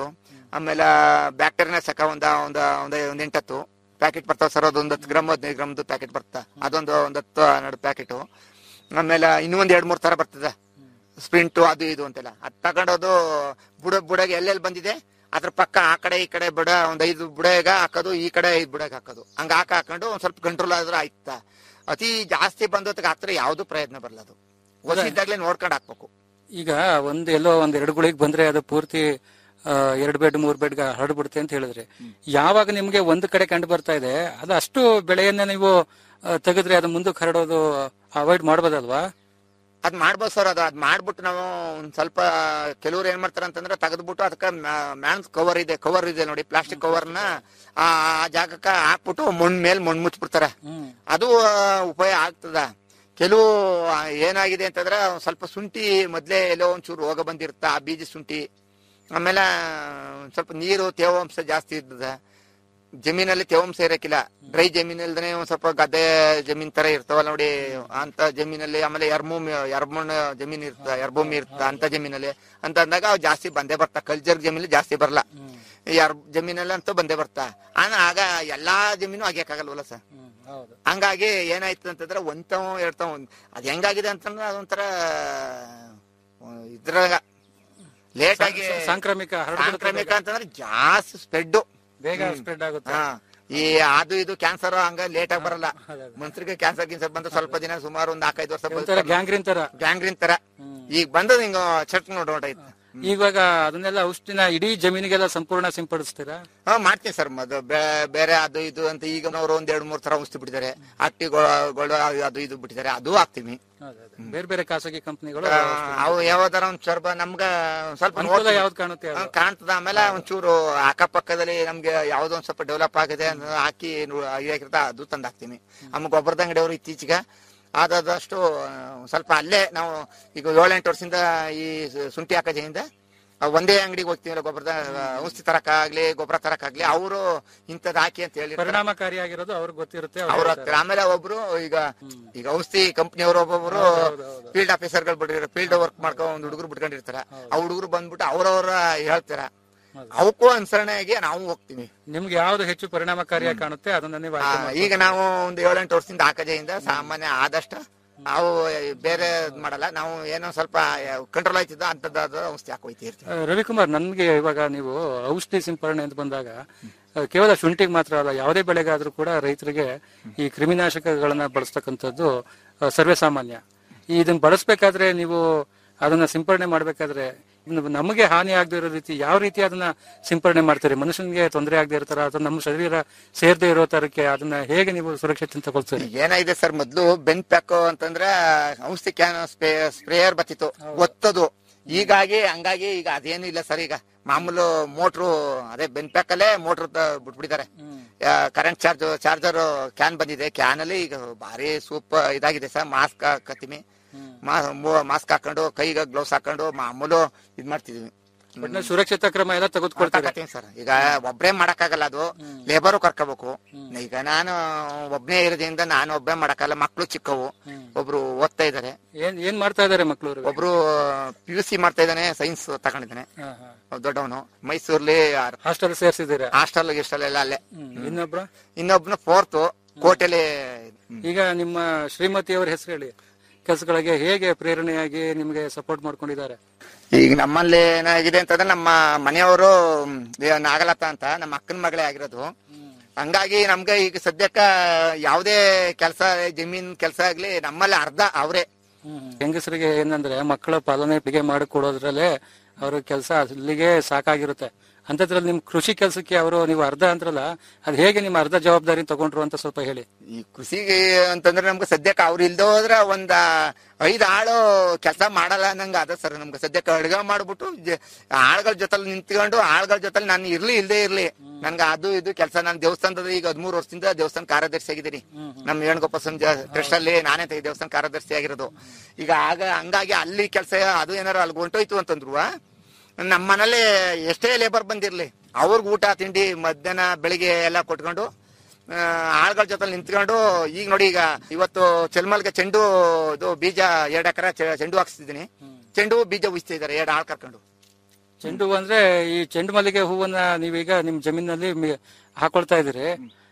ಆಮೇಲೆ ಬ್ಯಾಕ್ಟೀರಿಯಾ ಸಕ ಒಂದ ಒಂದ ಒಂದ್ ಒಂದ್ ಎಂಟತ್ತು ಪ್ಯಾಕೆಟ್ ಬರ್ತಾವ ಸರ್ ಅದೊಂದು ಹತ್ತು ಗ್ರಾಮ್ ಹದಿನೈದು ಗ್ರಾಮ್ದು ಪ್ಯಾಕೆಟ್ ಬರ್ತಾ ಅದೊಂದು ಒಂದ್ ಹತ್ತು ಹನ್ನೆರಡು ಪ್ಯಾಕೆಟು ಆಮೇಲೆ ಇನ್ನೂ ಒಂದ್ ಎರಡ್ ಮೂರ್ ತರ ಬರ್ತದೆ ಸ್ಪ್ರಿಂಟು ಅದು ಇದು ಅಂತೆಲ್ಲ ಅದ್ ತಗೊಂಡೋದು ಬುಡ ಬುಡಗೆ ಎಲ್ಲೆಲ್ಲಿ ಬಂದಿದೆ ಅದ್ರ ಪಕ್ಕ ಆ ಕಡೆ ಈ ಕಡೆ ಬುಡ ಒಂದ್ ಐದು ಬುಡಗ ಹಾಕೋದು ಈ ಕಡೆ ಐದು ಬುಡಗ ಹಾಕೋದು ಹಂಗ ಹಾಕ ಹಾಕೊಂಡು ಒಂದ್ ಸ್ವಲ್ಪ ಕಂಟ್ರೋಲ್ ಆದ್ರೆ ಆಯ್ತಾ ಅತಿ ಜಾಸ್ತಿ ಬಂದೋದಕ್ಕೆ ಹತ್ರ ಯಾವ್ದು ಪ್ರಯತ್ನ ಬರಲ್ಲ ಅದು ಹೊಸಿದ್ದಾಗ್ಲೇ ನೋಡ್ಕೊಂಡು ಹಾಕ್ಬೇಕು ಈಗ ಒಂದ್ ಎಲ್ಲೋ ಒಂದ್ ಎರಡು ಗುಳಿಗೆ ಬಂದ್ರೆ ಅದು ಪೂರ್ತಿ ಆ, ಎರಡ್ ಬೆಡ್ ಮೂರ್ ಬೆಡ್ ಹರಡ್ಬಿಡುತ್ತೆ ಅಂತ ಹೇಳಿದ್ರೆ ಯಾವಾಗ ನಿಮ್ಗೆ ಒಂದ್ ಕಡೆ ಕಂಡು ಬರ್ತಾ ಇದೆ ಅದು ಅಷ್ಟು ಬೆಳೆಯನ್ನ ನೀವು ಆ, ತೆಗೆದ್ರೆ ಅದು ಮುಂದಕ್ಕೆ ಹರಡೋದು ಅವಾಯ್ಡ್ ಮಾಡ್ಬೋದಲ್ವಾ ಅದ್ ಮಾಡ್ಬೋದು ಸರ್ ಅದು ಅದ್ ಮಾಡ್ಬಿಟ್ಟು ನಾವು ಒಂದ್ ಸ್ವಲ್ಪ ಕೆಲವ್ರು ಏನ್ ಮಾಡ್ತಾರ ಅಂತಂದ್ರೆ ತೆಗೆದ್ಬಿಟ್ಟು ಅದಕ್ಕೆ ಮ್ಯಾನ್ ಕವರ್ ಇದೆ ಕವರ್ ಇದೆ ನೋಡಿ ಪ್ಲಾಸ್ಟಿಕ್ ಕವರ್ನ ಆ ಆ ಜಾಗಕ್ಕ ಹಾಕ್ಬಿಟ್ಟು ಮಣ್ಣ್ ಮೇಲ್ ಮಣ್ಣು ಮುಚ್ಚಿಬಿಡ್ತಾರ ಅದು ಆ, ಉಪಯೋಗ ಆಗ್ತದ ಕೆಲವು ಆ, ಏನಾಗಿದೆ ಅಂತಂದ್ರೆ ಒಂದ್ ಸ್ವಲ್ಪ ಶುಂಠಿ ಮೊದ್ಲೇ ಎಲ್ಲೋ ಒಂಚೂರು ರೋಗ ಬಂದಿರುತ್ತ ಆ ಬೀಜ ಶುಂಠಿ ಆಮೇಲೆ ಒಂದ್ ಸ್ವಲ್ಪ ನೀರು ತೇವಾಂಶ ಜಾಸ್ತಿ ಇರ್ತದ ಜಮೀನಲ್ಲಿ ತೇವಾಂಶ ಇರಕ್ಕಿಲ್ಲ ಡ್ರೈ ಜಮೀನಲ್ದೇ ಒಂದ್ ಸ್ವಲ್ಪ ಗದ್ದೆ ಜಮೀನ್ ತರ ಇರ್ತಾವಲ್ಲ ನೋಡಿ ಅಂತ ಜಮೀನಲ್ಲಿ ಆಮೇಲೆ ಎರ್ಮೂಮಿ ಎರ್ಮಣ್ಣು ಜಮೀನ್ ಇರ್ತದ ಎರ್ಭೂಮಿ ಇರ್ತದ ಅಂತ ಜಮೀನಲ್ಲಿ ಅಂತ ಅಂದಾಗ ಅವು ಜಾಸ್ತಿ ಬಂದೇ ಬರ್ತಾ ಕಲ್ಚರ್ ಜಮೀನಲ್ಲಿ ಜಾಸ್ತಿ ಬರಲ್ಲ ಎರ್ ಜಮೀನಲ್ಲಿ ಅಂತೂ ಬಂದೇ ಬರ್ತಾ ಆನ ಆಗ ಎಲ್ಲಾ ಜಮೀನು ಆಗ್ಯಕ್ಕಾಗಲ್ವಲ್ಲ ಸರ್ ಹಂಗಾಗಿ ಏನಾಯ್ತು ಅಂತಂದ್ರೆ ಒಂದ್ತಾವ ಎರಡ್ತಾವ ಒಂದ್ ಅದ್ ಹೆಂಗಾಗಿದೆ ಅಂತಂದ್ರೆ ಅದೊಂಥರ ಆ, ಇದ್ರಾಗ ಲೇಟ್ ಆಗಿ ಸಾಂಕ್ರಾಮಿಕ ಹರಡ್ಬಿಡುತ್ತೆ ಸಾಂಕ್ರಾಮಿಕ ಅಂತಂದ್ರೆ ಜಾಸ್ತಿ ಸ್ಪ್ರೆಡ್ ಬೇಗ ಸ್ಪ್ರೆಡ್ ಆಗುತ್ತೆ ಹಾ ಈ ಅದು ಇದು ಕ್ಯಾನ್ಸರ್ ಹಂಗ ಲೇಟ್ ಆಗಿ ಬರಲ್ಲ ಮನುಷ್ಯರಿಗೆ ಕ್ಯಾನ್ಸರ್ ಗಿನ್ಸರ್ ಬಂದು ಸ್ವಲ್ಪ ದಿನ ಸುಮಾರು ಒಂದ್ ನಾಲ್ಕೈದು ವರ್ಷ ಒಂಥರ ಗ್ಯಾಂಗ್ರೀನ್ ತರ ಗ್ಯಾಂಗ್ರೀನ್ ತರ ಈಗ ಬಂದದ ಹಿಂಗ ಚಟ್ ನೋಡಿ ಹೊಂಟೈತೆ ಇವಾಗ ಅದನ್ನೆಲ್ಲ ಔಷಧಿನ ಇಡೀ ಜಮೀನಿಗೆಲ್ಲ ಸಂಪೂರ್ಣ ಸಿಂಪಡಿಸ್ತೀರಾ ಹಾ ಮಾಡ್ತೀನಿ ಸರ್ ಮದ್ ಬೇರೆ ಅದು ಇದು ಅಂತ ಈಗ ನಾವು ಒಂದ್ ಎರಡ್ ಮೂರ್ ತರ ಔಷಧಿ ಬಿಟ್ಟಿದ್ದಾರೆ ಅಟ್ಟಿ ಗೊಳ ಅದು ಇದು ಬಿಟ್ಟಿದ್ದಾರೆ ಅದು ಹಾಕ್ತೀನಿ ಬೇರೆ ಬೇರೆ ಖಾಸಗಿ ಕಂಪನಿಗಳು ಆ, ಅವು ಯಾವ್ದಾರ ಒಂದ್ ಸ್ವಲ್ಪ ನಮ್ಗ ಒಂದ್ ಸ್ವಲ್ಪ ಅನುಕೂಲ ನೋಡ್ತೀವಿ. ಯಾವ್ದು ಕಾಣುತ್ತೆ ಅದು. ಹಾ, ಕಾಣ್ತದ ಆಮೇಲೆ ಒಂಚೂರು ಅಕ್ಕಪಕ್ಕದಲ್ಲಿ ನಮ್ಗೆ ಯಾವ್ದೋ ಒಂದ್ ಸ್ವಲ್ಪ ಡೆವಲಪ್ ಆಗಿದೆ ಅಂತ ಹಾಕಿ ನೋ- ಇದಾಗಿರ್ತ ಅದು ತಂದ್ ಹಾಕ್ತೀನಿ ಆಮೇಲೆ ಗೊಬ್ಬರದ ಅಂಗಡಿಯವರು ಇತ್ತೀಚೆಗೆ ಆದಷ್ಟು ಆ, ಸ್ವಲ್ಪ ಅಲ್ಲೇ ನಾವು ಈಗ ಏಳೆಂಟು ವರ್ಷದಿಂದ ಈ ಸು- ಶುಂಠಿ ಹಾಕೋದ್ರಿಂದ ಆ ಒಂದೇ ಅಂಗಡಿಗೆ ಹೋಗ್ತೀವಲ್ಲ ಗೊಬ್ಬರದ ಔಷಧಿ ತರಕಾಗ್ಲಿ ಗೊಬ್ಬರ ತರಕಾಗ್ಲಿ ಅವರು ಇಂಥದ್ ಹಾಕಿ ಅಂತ ಹೇಳಿ ಪರಿಣಾಮಕಾರಿಯಾಗಿರೋದು ಅವ್ರಿಗೆ ಗೊತ್ತಿರುತ್ತೆ ಅವ್ರು ಅವ್ರು ಹೇಳ್ತಾರೆ. ಹಾಕ್ತಾರೆ ಆಮೇಲೆ ಒಬ್ರು ಈಗ ಈಗ ಔಷಧಿ ಕಂಪ್ನಿಯವರು ಒಬ್ಬೊಬ್ರು ಫೀಲ್ಡ್ ಆಫೀಸರ್ಗಳು ಬಿಟ್ಟಿರ್ತಾರೆ ಫೀಲ್ಡ್ ವರ್ಕ್ ಮಾಡ್ಕೊ ಒಂದ್ ಹುಡುಗರು ಬಿಟ್ಕೊಂಡಿರ್ತಾರ ಆ ಹುಡುಗರು ಬಂದ್ಬಿಟ್ಟು ಅವ್ರವ್ರ ಹೇಳ್ತಾರ ಅವಕ್ಕೂ ಅನುಸರಣೆಗೆ ನಾವು ಹೋಗ್ತೀವಿ ನಿಮ್ಗೆ ಯಾವ್ದು ಹೆಚ್ಚು ಪರಿಣಾಮಕಾರಿಯಾಗಿ ಕಾಣುತ್ತೆ ಅದನ್ನ ನೀವು ಆ, ಆಯ್ಕೆ ಮಾಡ್ಕೊಳ್ಳಿ. ಈಗ ನಾವು ಒಂದು ಏಳೆಂಟು ವರ್ಷದಿಂದ ಹಾಕದೆಯಿಂದ ಸಾಮಾನ್ಯ ಆದಷ್ಟು ನಾವು ಬೇರೆ ಇದ್ ಮಾಡಲ್ಲ ನಾವು ಏನೋ ಸ್ವಲ್ಪ ಕಂಟ್ರೋಲ್ ಆಯ್ತಿದ್ದ ಅಂತದ್ದಾದ ಔಷಧಿ ಹಾಕೋಯ್ತಿ ಇರ್ತೀವಿ ಆ, ರವಿಕುಮಾರ್ ನನ್ಗೆ ಇವಾಗ ನೀವು ಔಷಧಿ ಸಿಂಪರಣೆ ಅಂತ ಬಂದಾಗ ಆ, ಕೇವಲ ಶುಂಠಿಗೆ ಮಾತ್ರ ಅಲ್ಲ ಯಾವುದೇ ಬೆಳೆಗಾದ್ರೂ ಕೂಡ ರೈತರಿಗೆ ಈ ಕ್ರಿಮಿನಾಶಕಗಳನ್ನ ಬಳಸ್ತಕ್ಕಂಥದ್ದು ಆ, ಸರ್ವೇ ಸಾಮಾನ್ಯ ಈ ಇದನ್ನ ಬಳಸಬೇಕಾದ್ರೆ ನೀವು ಅದನ್ನ ಸಿಂಪರಣೆ ಮಾಡ್ಬೇಕಾದ್ರೆ ಇನ್ನು ನಮಗೆ ಹಾನಿ ಆಗದೆ ಇರೋ ರೀತಿ ಯಾವ ರೀತಿ ಅದನ್ನ ಸಿಂಪರಣೆ ಮಾಡ್ತೀರಿ ಮನುಷ್ಯನಿಗೆ ತೊಂದರೆ ಆಗದೆ ಇರ್ತಾರ ಅಥವಾ ನಮ್ಮ ಶರೀರ ಸೇರ್ದೇ ಇರೋ ತರಕ್ಕೆ ಅದನ್ನ ಹೇಗೆ ನೀವು ಸುರಕ್ಷತೆ ತಗೊಳ್ತೀರಿ ಈಗ ಏನಾಗಿದೆ ಸರ್ ಮೊದ್ಲು ಬೆನ್ ಪ್ಯಾಕ್ ಅಂತಂದ್ರೆ ಔಷಧಿ ಕ್ಯಾನ್ ಸ್ಪ್ರೇಯರ್ ಬತ್ತಿತ್ತು ಒತ್ತದು ಹೀಗಾಗಿ ಹಂಗಾಗಿ ಈಗ ಅದೇನು ಇಲ್ಲ ಸರ್ ಈಗ ಮಾಮೂಲು ಮೋಟ್ರು ಅದೇ ಬೆನ್ ಪ್ಯಾಕ್ ಅಲ್ಲೇ ಮೋಟ್ರ್ ಬಿಟ್ಬಿಟ್ಟಿದ್ದಾರೆ ಕರೆಂಟ್ ಚಾರ್ಜ್ ಚಾರ್ಜರ್ ಕ್ಯಾನ್ ಬಂದಿದೆ ಕ್ಯಾನ್ ಅಲ್ಲಿ ಈಗ ಭಾರಿ ಸೂಪ್ ಇದಾಗಿದೆ ಸರ್ ಮಾಸ್ಕ್ ಹಾಕತ್ತೀವಿ ಮಾಸ್ಕ್ ಹಾಕೊಂಡು ಕೈಗೆ ಗ್ಲೌಸ್ ಹಾಕೊಂಡು ಮಾಮೂಲು ಇದ್ ಮಾಡ್ತಿದೀವಿ ಒಟ್ನಲ್ಲಿ ಸುರಕ್ಷತಾ ಕ್ರಮ ಎಲ್ಲ ತೆಗೆದುಕೊಳ್ತಾರೆ ಹಾಕತ್ತೀನಿ ಸರ್ ಈಗ ಒಬ್ರೇ ಮಾಡಕ್ಕಾಗಲ್ಲ ಅದು ಲೇಬರು ಕರ್ಕೋಬೇಕು ಈಗ ನಾನು ಒಬ್ನೇ ಇರೋದ್ರಿಂದ ನಾನು ಒಬ್ಬನೇ ಮಾಡಕ್ಕಾಗಲ್ಲ ಮಕ್ಳು ಚಿಕ್ಕವು ಒಬ್ರು ಓದ್ತಾ ಇದಾರೆ ಏನ್ ಏನ್ ಮಾಡ್ತಾ ಇದಾರೆ ಮಕ್ಕಳು ಒಬ್ರು ಪಿ ಯು ಸಿ ಮಾಡ್ತಾ ಇದ್ದಾನೆ ಸೈನ್ಸ್ ತಗೊಂಡಿದ್ದಾನೆ ದೊಡ್ಡವನು ಮೈಸೂರ್ಲಿ ಹಾಸ್ಟೆಲ್ ಸೇರ್ಸಿದ್ದೀರಾ ಹಾಸ್ಟೆಲ್ ಗಿಸ್ಟೆಲ್ ಎಲ್ಲ ಅಲ್ಲೇ ಇನ್ನೊಬ್ರು ಇನ್ನೊಬ್ನು ಫೋರ್ತ್ ಕೋಟೆಲಿ ಈಗ ನಿಮ್ಮ ಶ್ರೀಮತಿ ಅವರ ಹೆಸರು ಹೇಳಿ ಕೆಲಸಗಳಿಗೆ ಹೇಗೆ ಪ್ರೇರಣೆಯಾಗಿ ನಿಮ್ಗೆ ಸಪೋರ್ಟ್ ಮಾಡ್ಕೊಂಡಿದ್ದಾರೆ ಈಗ ನಮ್ಮಲ್ಲಿ ಏನಾಗಿದೆ ಅಂತಂದ್ರೆ ನಮ್ಮ ಮನೆಯವರು ಮ್, ದೇ- ನಾಗಲತಾ ಅಂತ ನಮ್ಮ ಅಕ್ಕನ ಮಗಳೇ ಆಗಿರೋದು ಹಂಗಾಗಿ ನಮ್ಗೆ ಈಗ ಸದ್ಯಕ್ಕ ಯಾವುದೇ ಕೆಲಸ ಜಮೀನ್ ಕೆಲಸ ಆಗ್ಲಿ ನಮ್ಮಲ್ಲಿ ಅರ್ಧ ಅವರೇ ಹೆಂಗಸರಿಗೆ ಏನಂದ್ರೆ ಮಕ್ಕಳ ಪಾಲನೆ ಬಿಗೆ ಮಾಡಿಕೊಡೋದ್ರಲ್ಲೇ ಅವ್ರ ಕೆಲಸ ಅಲ್ಲಿಗೆ ಸಾಕಾಗಿರುತ್ತೆ ಅಂತದ್ರಲ್ಲಿ ನಿಮ್ ಕೃಷಿ ಕೆಲಸಕ್ಕೆ ಅವರು ನೀವು ಅರ್ಧ ಅಂದ್ರಲ್ಲ ಅದ್ ಹೇಗೆ ನಿಮ್ಮ ಅರ್ಧ ಜವಾಬ್ದಾರಿ ತಗೊಂಡ್ರು ಅಂತ ಸ್ವಲ್ಪ ಹೇಳಿ ಈ ಕೃಷಿಗೆ ಅಂತಂದ್ರೆ ನಮ್ಗೆ ಸದ್ಯಕ್ಕೆ ಅವ್ರು ಇಲ್ದೇ ಹೋದ್ರ ಒಂದ ಐದ್ ಆಳು ಕೆಲಸ ಮಾಡಲ್ಲ ಅನ್ನಂಗ ಅದ ಸರ್ ನಮ್ಗೆ ಸದ್ಯಕ್ಕೆ ಅಡ್ಗ ಮಾಡ್ಬಿಟ್ಟು ಜ- ಆಳ್ಗಳ ಜೊತೆಲಿ ನಿಂತ್ಕೊಂಡು ಆಳ್ಗಳ ಜೊತೆಲಿ ನಾನು ಇರ್ಲಿ ಇಲ್ದೇ ಇರ್ಲಿ ನನ್ಗೆ ಅದು ಇದು ಕೆಲಸ ನಾನು ದೇವಸ್ಥಾನದ ಈಗ ಹದಿಮೂರು ವರ್ಷದಿಂದ ದೇವಸ್ಥಾನ ಕಾರ್ಯದರ್ಶಿ ಆಗಿದ್ದೀನಿ ನಮ್ಮ ವೇಣುಗೋಪಾಲ ಸ್ವಾಮಿ ಟ್ರಸ್ಟ್ ಅಲ್ಲಿ ನಾನೇ ತೆಗಿ ದೇವಸ್ಥಾನ ಕಾರ್ಯದರ್ಶಿ ಆಗಿರೋದು ಈಗ ಆಗ ಹಂಗಾಗಿ ಅಲ್ಲಿ ಕೆಲಸ ಅದು ಏನಾರು ಅಲ್ಲಿ ಹೊಂಟೋಯ್ತು ಅಂತಂದ್ರು ನಮ್ಮ ಮನೇಲಿ ಎಷ್ಟೇ ಲೇಬರ್ ಬಂದಿರ್ಲಿ ಅವ್ರಿಗೆ ಊಟ ತಿಂಡಿ ಮಧ್ಯಾಹ್ನ ಬೆಳಿಗ್ಗೆ ಎಲ್ಲ ಕೊಟ್ಕೊಂಡು ಆ, ಆಳ್ಗಳ ಜೊತೆ ನಿಂತ್ಕೊಂಡು ಈಗ ನೋಡಿ ಈಗ ಇವತ್ತು ಚೆಲ್ಮಲ್ಗೆ ಚೆಂಡು ಇದು ಬೀಜ ಎರಡ್ ಎಕರೆ ಚೆಂಡು ಹಾಕ್ಸ್ತಿದ್ದೀನಿ ಚೆಂಡು ಬೀಜ ಉಯಿಸ್ತಾ ಇದಾರೆ ಎರಡು ಆಳ್ ಕರ್ಕೊಂಡು ಚೆಂಡು ಹೂ ಅಂದ್ರೆ ಈ ಚೆಂಡು ಮಲ್ಲಿಗೆ ಹೂವನ್ನ ನೀವೀಗ ನಿಮ್ ಜಮೀನಲ್ಲಿ ಮಿ- ಹಾಕೊಳ್ತಾ ಇದೀರಿ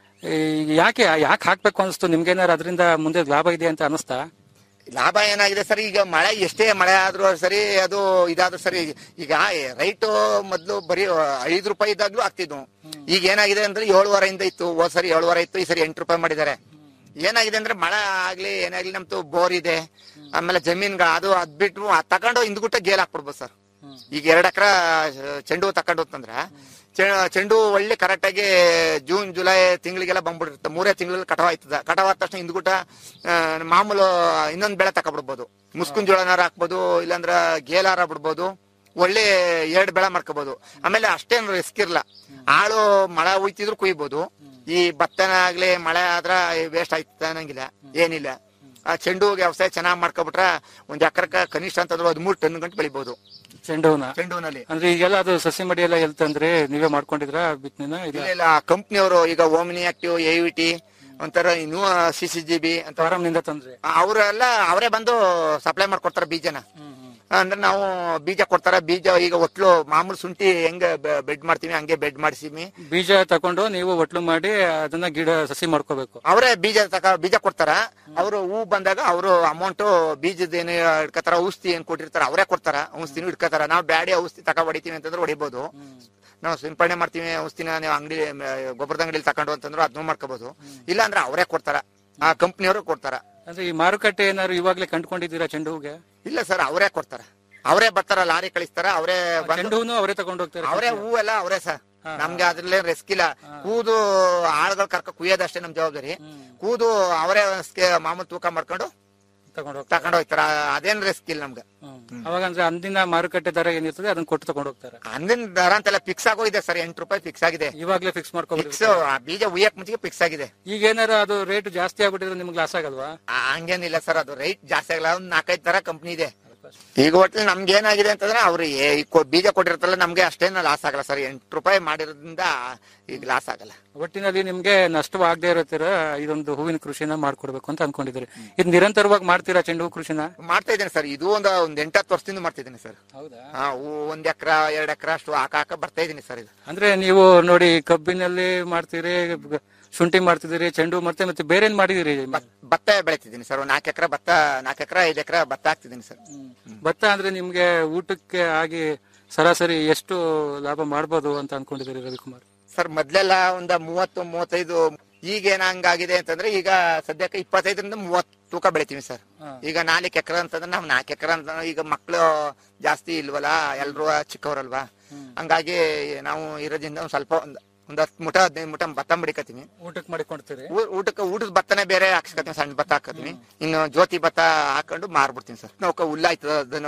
ಈ ಯಾಕೆ ಯಾಕೆ ಹಾಕ್ಬೇಕು ಅನಿಸ್ತು ನಿಮ್ಗೇನಾರು ಅದರಿಂದ ಮುಂದೆ ಲಾಭ ಇದೆ ಅಂತ ಅನಿಸ್ತಾ ಲಾಭ ಏನಾಗಿದೆ ಸರ್ ಈಗ ಮಳೆ ಎಷ್ಟೇ ಮಳೆ ಆದ್ರೂ ಸರಿ ಅದು ಇದಾದ್ರೂ ಸರಿ ಈಗ ರೈಟ್ ಮೊದ್ಲು ಬರೀ ಐದು ರೂಪಾಯಿ ಇದ್ದಾಗ್ಲೂ ಆಗ್ತಿದ್ವು ಈಗ ಏನಾಗಿದೆ ಅಂದ್ರೆ ಏಳುವರೆಯಿಂದ ಇತ್ತು ಹೋದ್ ಸರಿ ಏಳುವರೆ ಇತ್ತು ಈ ಸರಿ ಎಂಟು ರೂಪಾಯಿ ಮಾಡಿದ್ದಾರೆ ಏನಾಗಿದೆ ಅಂದ್ರೆ ಮಳೆ ಆಗ್ಲಿ ಏನಾಗ್ಲಿ ನಮ್ದು ಬೋರ್ ಇದೆ ಆಮೇಲೆ ಜಮೀನ್ಗಳು ಅದು ಅದ್ ಬಿಟ್ಟು ಅದ್ ತಗೊಂಡು ಹಿಂದ್ಗುಟ್ಟ ಗೇಲ್ ಹಾಕ್ಬಿಡ್ಬೋದು ಸರ್ ಈಗ ಎರಡ್ ಎಕರೆ ಚೆಂಡು ಹೂ ತಕೊಂಡು ಅಂತಂದ್ರ ಚೆ- ಚೆಂಡು ಹೂ ಒಳ್ಳೆ ಕರೆಕ್ಟ್ ಆಗಿ ಜೂನ್ ಜುಲೈ ತಿಂಗಳಿಗೆಲ್ಲ ಬಂದ್ಬಿಟ್ಟಿರುತ್ತೆ ಮೂರೇ ತಿಂಗಳಲ್ಲಿ ಕಟಾವ್ ಆಯ್ತದ ಕಟಾವ್ ಆದ ತಕ್ಷಣ ಹಿಂದ್ಗುಟ ಆ, ಮಾಮೂಲು ಇನ್ನೊಂದ್ ಬೆಳೆ ತಕೊಬಿಡ್ಬೋದು ಮುಸ್ಕುನ್ ಜೋಳನಾರ ಹಾಕ್ಬೋದು ಇಲ್ಲಾಂದ್ರ ಗೇಲಾರ ಬಿಡ್ಬೋದು ಒಳ್ಳೆ ಎರಡ್ ಬೆಳೆ ಮಾಡ್ಕೋಬಹುದು ಆಮೇಲೆ ಅಷ್ಟೇನು ರಿಸ್ಕ್ ಇರಲ್ಲ ಆಳು ಮಳೆ ಉಯ್ತಿದ್ರು ಕುಯ್ಬೋದು ಈ ಭತ್ತನ ಆಗ್ಲಿ ಮಳೆ ಆದ್ರ ವೇಸ್ಟ್ ಆಯ್ತ ಅನ್ನಂಗಿಲ್ಲ ಏನಿಲ್ಲ ಆ ಚೆಂಡು ಹೂವಿಗೆ ವ್ಯವಸಾಯ ಚೆನ್ನಾಗಿ ಮಾಡ್ಕೊಬಿಟ್ರ ಒಂದ್ ಎಕರೆಕ ಕನಿಷ್ಠ ಅಂತಂದ್ರೆ ಹದಿಮೂರು ಟನ್ ಗಂಟೆ ಬೆಳಿಬಹುದು ಚೆಂಡು ಹೂನ ಚೆಂಡು ಹೂನಲ್ಲಿ ಅಂದ್ರೆ ಈಗೆಲ್ಲ ಅದು ಸಸಿ ಮಡಿ ಎಲ್ಲ ಎಲ್ ತಂದ್ರೆ ನೀವೇ ಮಾಡ್ಕೊಂಡಿದ್ರ ಬಿತ್ತನೆನ ಇಲ್ಲ ಇಲ್ಲ ಇಲ್ಲ ಕಂಪ್ನಿಯವರು ಈಗ Omni active A V T ಒಂಥರ ಇನ್ನೂ ಸಿ ಸಿ ಜಿ ಬಿ ಅಂತ ಫಾರಂ ತಂದ್ರೆ ಅವರೆಲ್ಲ ಅವರೇ ಬಂದು ಸಪ್ಲೈ ಮಾಡ್ಕೊಡ್ತಾರ ಬೀಜನ ಅಂದ್ರೆ ನಾವು ಬೀಜ ಕೊಡ್ತಾರ ಬೀಜ ಈಗ ಒಟ್ಲು ಮಾಮೂಲು ಶುಂಠಿ ಹೆಂಗ ಬೆಡ್ ಮಾಡ್ತೀವಿ ಹಂಗೆ ಬೆಡ್ ಮಾಡಿಸಿವಿ ಬೀಜ ತಕೊಂಡು ನೀವು ಒಟ್ಲು ಮಾಡಿ ಅದನ್ನ ಗಿಡ ಸಸಿ ಮಾಡ್ಕೋಬೇಕು ಅವರೇ ಬೀಜ ತಕ ಬೀಜ ಕೊಡ್ತಾರ ಅವರು ಹೂ ಬಂದಾಗ ಅವರು ಅಮೌಂಟ್ ಬೀಜದ ಏನು ಇಡ್ಕತಾರ ಔಷಧಿ ಏನ್ ಕೊಟ್ಟಿರ್ತಾರ ಅವರೇ ಕೊಡ್ತಾರ ಔಷಧಿನೂ ಇಡ್ಕತಾರ ನಾವು ಬ್ಯಾಡಿ ಔಷಧಿ ತಕ ಹೊಡಿತೀವಿ ಅಂತಂದ್ರೆ ಹೊಡಿಬಹುದು ನಾವು ಸಿಂಪಡಣೆ ಮಾಡ್ತೀವಿ ಔಷಧಿನ ನೀವು ಅಂಗಡಿ ಗೊಬ್ಬರದ ಅಂಗಡಿಲಿ ತಕೊಂಡು ಅಂತಂದ್ರೆ ಅದನ್ನೂ ಮಾಡ್ಕೋಬಹುದು ಇಲ್ಲ ಅಂದ್ರೆ ಅವರೇ ಕೊಡ್ತಾರ ಆ ಕಂಪ್ನಿಯವರು ಕೊಡ್ತಾರ ಅಂದ್ರೆ ಈ ಮಾರುಕಟ್ಟೆ ಏನಾದ್ರು ಇವಾಗ್ಲೇ ಕಂಡ್ಕೊಂಡಿದ್ದೀರಾ ಚೆಂಡು ಹೂಗೆ ಇಲ್ಲ ಸರ್ ಅವರೇ ಕೊಡ್ತಾರ ಅವರೇ ಬರ್ತಾರ ಲಾರಿ ಕಳಿಸ್ತಾರ ಅವರೇ ಬಂದು ಚೆಂಡು ಹೂನು ಅವರೇ ತಗೊಂಡು ಹೋಗ್ತಾರೆ ಅವರೇ ಹೂವೆಲ್ಲ ಅವರೇ ಸರ್ ನಮ್ಗೆ ಅದ್ರಲ್ಲೇ ರಿಸ್ಕ್ ಇಲ್ಲ ಕೂದು ಆಳುಗಳು ಕರ್ಕ ಕುಯ್ಯೋದಷ್ಟೇ ನಮ್ ಜವಾಬ್ದಾರಿ ಕೂದು ಅವರೇ ಸ್ಕೆ- ಮಾಮೂಲು ತೂಕ ಮಾಡ್ಕೊಂಡು ತಗೊಂಡು ಹೋಗ್ತಾರೆ ತಗೊಂಡು ಹೋಗ್ತಾರ ಅದೇನ್ ರಿಸ್ಕ್ ಇಲ್ಲ ನಮ್ಗೆ ಹ್ಮ್. ಅವಾಗ ಅಂದ್ರೆ ಅಂದಿನ ಮಾರುಕಟ್ಟೆ ದರ ಏನಿರ್ತದೆ ಅದನ್ನ ಕೊಟ್ಟು ತಗೊಂಡು ಹೋಗ್ತಾರೆ ಅಂದಿನ ದರ ಅಂತೆಲ್ಲ ಫಿಕ್ಸ್ ಆಗೋಗಿದೆ ಸರ್ ಎಂಟು ರೂಪಾಯಿ ಫಿಕ್ಸ್ ಆಗಿದೆ ಇವಾಗ್ಲೇ ಫಿಕ್ಸ್ ಫಿಕ್ಸ್ ಮಾಡ್ಕೊಬಿಡ್ತಾರೆ ಬೀಜ ಉಯ್ಯಕ್ ಮುಂಚೆಗೆ ಫಿಕ್ಸ್ ಆಗಿದೆ ಈಗ ಏನಾರ ಅದು ರೇಟ್ ಜಾಸ್ತಿ ಆಗ್ಬಿಟ್ಟಿದ್ರೆ ನಿಮ್ಗೆ ಲಾಸ್ ಆಗಲ್ವಾ ಆ, ಹಂಗೇನಿಲ್ಲ ಸರ್ ಅದು ರೈಟ್ ಜಾಸ್ತಿ ಆಗಲ್ಲ ಒಂದ್ ನಾಲ್ಕೈದು ತರ ಕಂಪ್ನಿ ಇದೆ ಈಗ ಒಟ್ಟಲ್ಲಿ ನಮ್ಗೆ ಏನಾಗಿದೆ ಅಂತಂದ್ರೆ ಅವ್ರು ಏ- ಈ ಕೊ- ಬೀಜ ಕೊಟ್ಟಿರ್ತಾರಲ್ಲ ನಮ್ಗೆ ಅಷ್ಟೇನು ಲಾಸ್ ಆಗಲ್ಲ ಸರ್ ಎಂಟು ರೂಪಾಯಿ ಮಾಡಿರೋದ್ರಿಂದ ಈಗ ಲಾಸ್ ಆಗಲ್ಲ ಒಟ್ಟಿನಲ್ಲಿ ನಿಮ್ಗೆ ನಷ್ಟವಾಗದೇ ಇರೋ ತರ ಇದೊಂದು ಹೂವಿನ ಕೃಷಿನ ಮಾಡ್ಕೊಡ್ಬೇಕು ಅಂತ ಅನ್ಕೊಂಡಿದ್ದೀರಿ ಇದು ನಿರಂತರವಾಗಿ ಮಾಡ್ತೀರಾ ಚೆಂಡು ಹೂ ಕೃಷಿನ ಮಾಡ್ತಾ ಇದ್ದೇನೆ ಸರ್ ಇದು ಒಂದು ಒಂದ್ ಎಂಟತ್ತು ವರ್ಷದಿಂದ ಮಾಡ್ತಿದ್ದೀನಿ ಸರ್ ಹೌದಾ ಹಾ ಹೂ- ಒಂದ್ ಎಕ್ರ ಎರಡ್ ಎಕ್ರ ಅಷ್ಟು ಹಾಕ ಹಾಕ ಬರ್ತಾ ಇದೀನಿ ಸರ್ ಇದು ಅಂದ್ರೆ ನೀವು ನೋಡಿ ಕಬ್ಬಿನಲ್ಲಿ ಮಾಡ್ತೀರಿ ಗ- ಶುಂಠಿ ಮಾಡ್ತಿದ್ದೀರಿ ಚೆಂಡು ಮತ್ತೆ ಮತ್ತೆ ಬೇರೆ ಏನ್ ಮಾಡಿದಿರಿ ಭತ್- ಭತ್ತ ಬೆಳಿತಿದ್ದೀನಿ ಸರ್ ಒಂದ್ ನಾಲ್ಕು ಎಕರೆ ಭತ್ತ ನಾಲ್ಕು ಎಕರೆ ಐದು ಎಕರೆ ಭತ್ತ ಹಾಕ್ತಿದ್ದೀನಿ ಸರ್ ಭತ್ತ ಅಂದ್ರೆ ನಿಮ್ಗೆ ಊಟಕ್ಕೆ ಆಗಿ ಸರಾಸರಿ ಎಷ್ಟು ಲಾಭ ಮಾಡ್ಬೋದು ಅಂತ ಅನ್ಕೊಂಡಿದ್ದೀರಿ ರವಿಕುಮಾರ್ ಸರ್ ಮೊದ್ಲೆಲ್ಲ ಒಂದ ಮೂವತ್ತು ಮೂವತ್ತೈದು ಈಗ ಏನ ಹಂಗಾಗಿದೆ ಅಂತಂದ್ರೆ ಈಗ ಸದ್ಯಕ್ಕೆ ಇಪ್ಪತ್ತೈದರಿಂದ ಮೂವತ್ತು ತೂಕ ಬೆಳಿತೀವಿ ಸರ್ ಈಗ ನಾಲ್ಕು ಎಕರೆ ಅಂತಂದ್ರೆ ನಾವು ನಾಲ್ಕು ಎಕರೆ ಅಂತ ಈಗ ಮಕ್ಳು ಜಾಸ್ತಿ ಇಲ್ವಲ್ಲ ಎಲ್ರು ಚಿಕ್ಕವರಲ್ವಾ ಹಂಗಾಗಿ ನಾವು ಇರೋದ್ರಿಂದ ಒಂದ್ ಸ್ವಲ್ಪ ಒಂದ್ ಒಂದ್ ಹತ್ತು ಮುಟ ಹದಿನೈದು ಮುಟ ಭತ್ತ ಮಡಿಕತ್ತೀವಿ ಊಟಕ್ಕೆ ಮಾಡಿಕೊಡ್ತೀರಿ ಊ- ಊಟಕ್ಕೆ ಊಟದ ಭತ್ತನೇ ಬೇರೆ ಹಾಕ್ಸ್ಕೊತೀನಿ ಸಣ್ಣ ಭತ್ತ ಹಾಕತ್ತೀನಿ ಇನ್ನು ಜ್ಯೋತಿ ಭತ್ತ ಹಾಕೊಂಡು ಮಾರ್ಬಿಡ್ತೀನಿ ಸರ್ ನಾವು ಹುಲ್ಲಾಯ್ತದ ದನ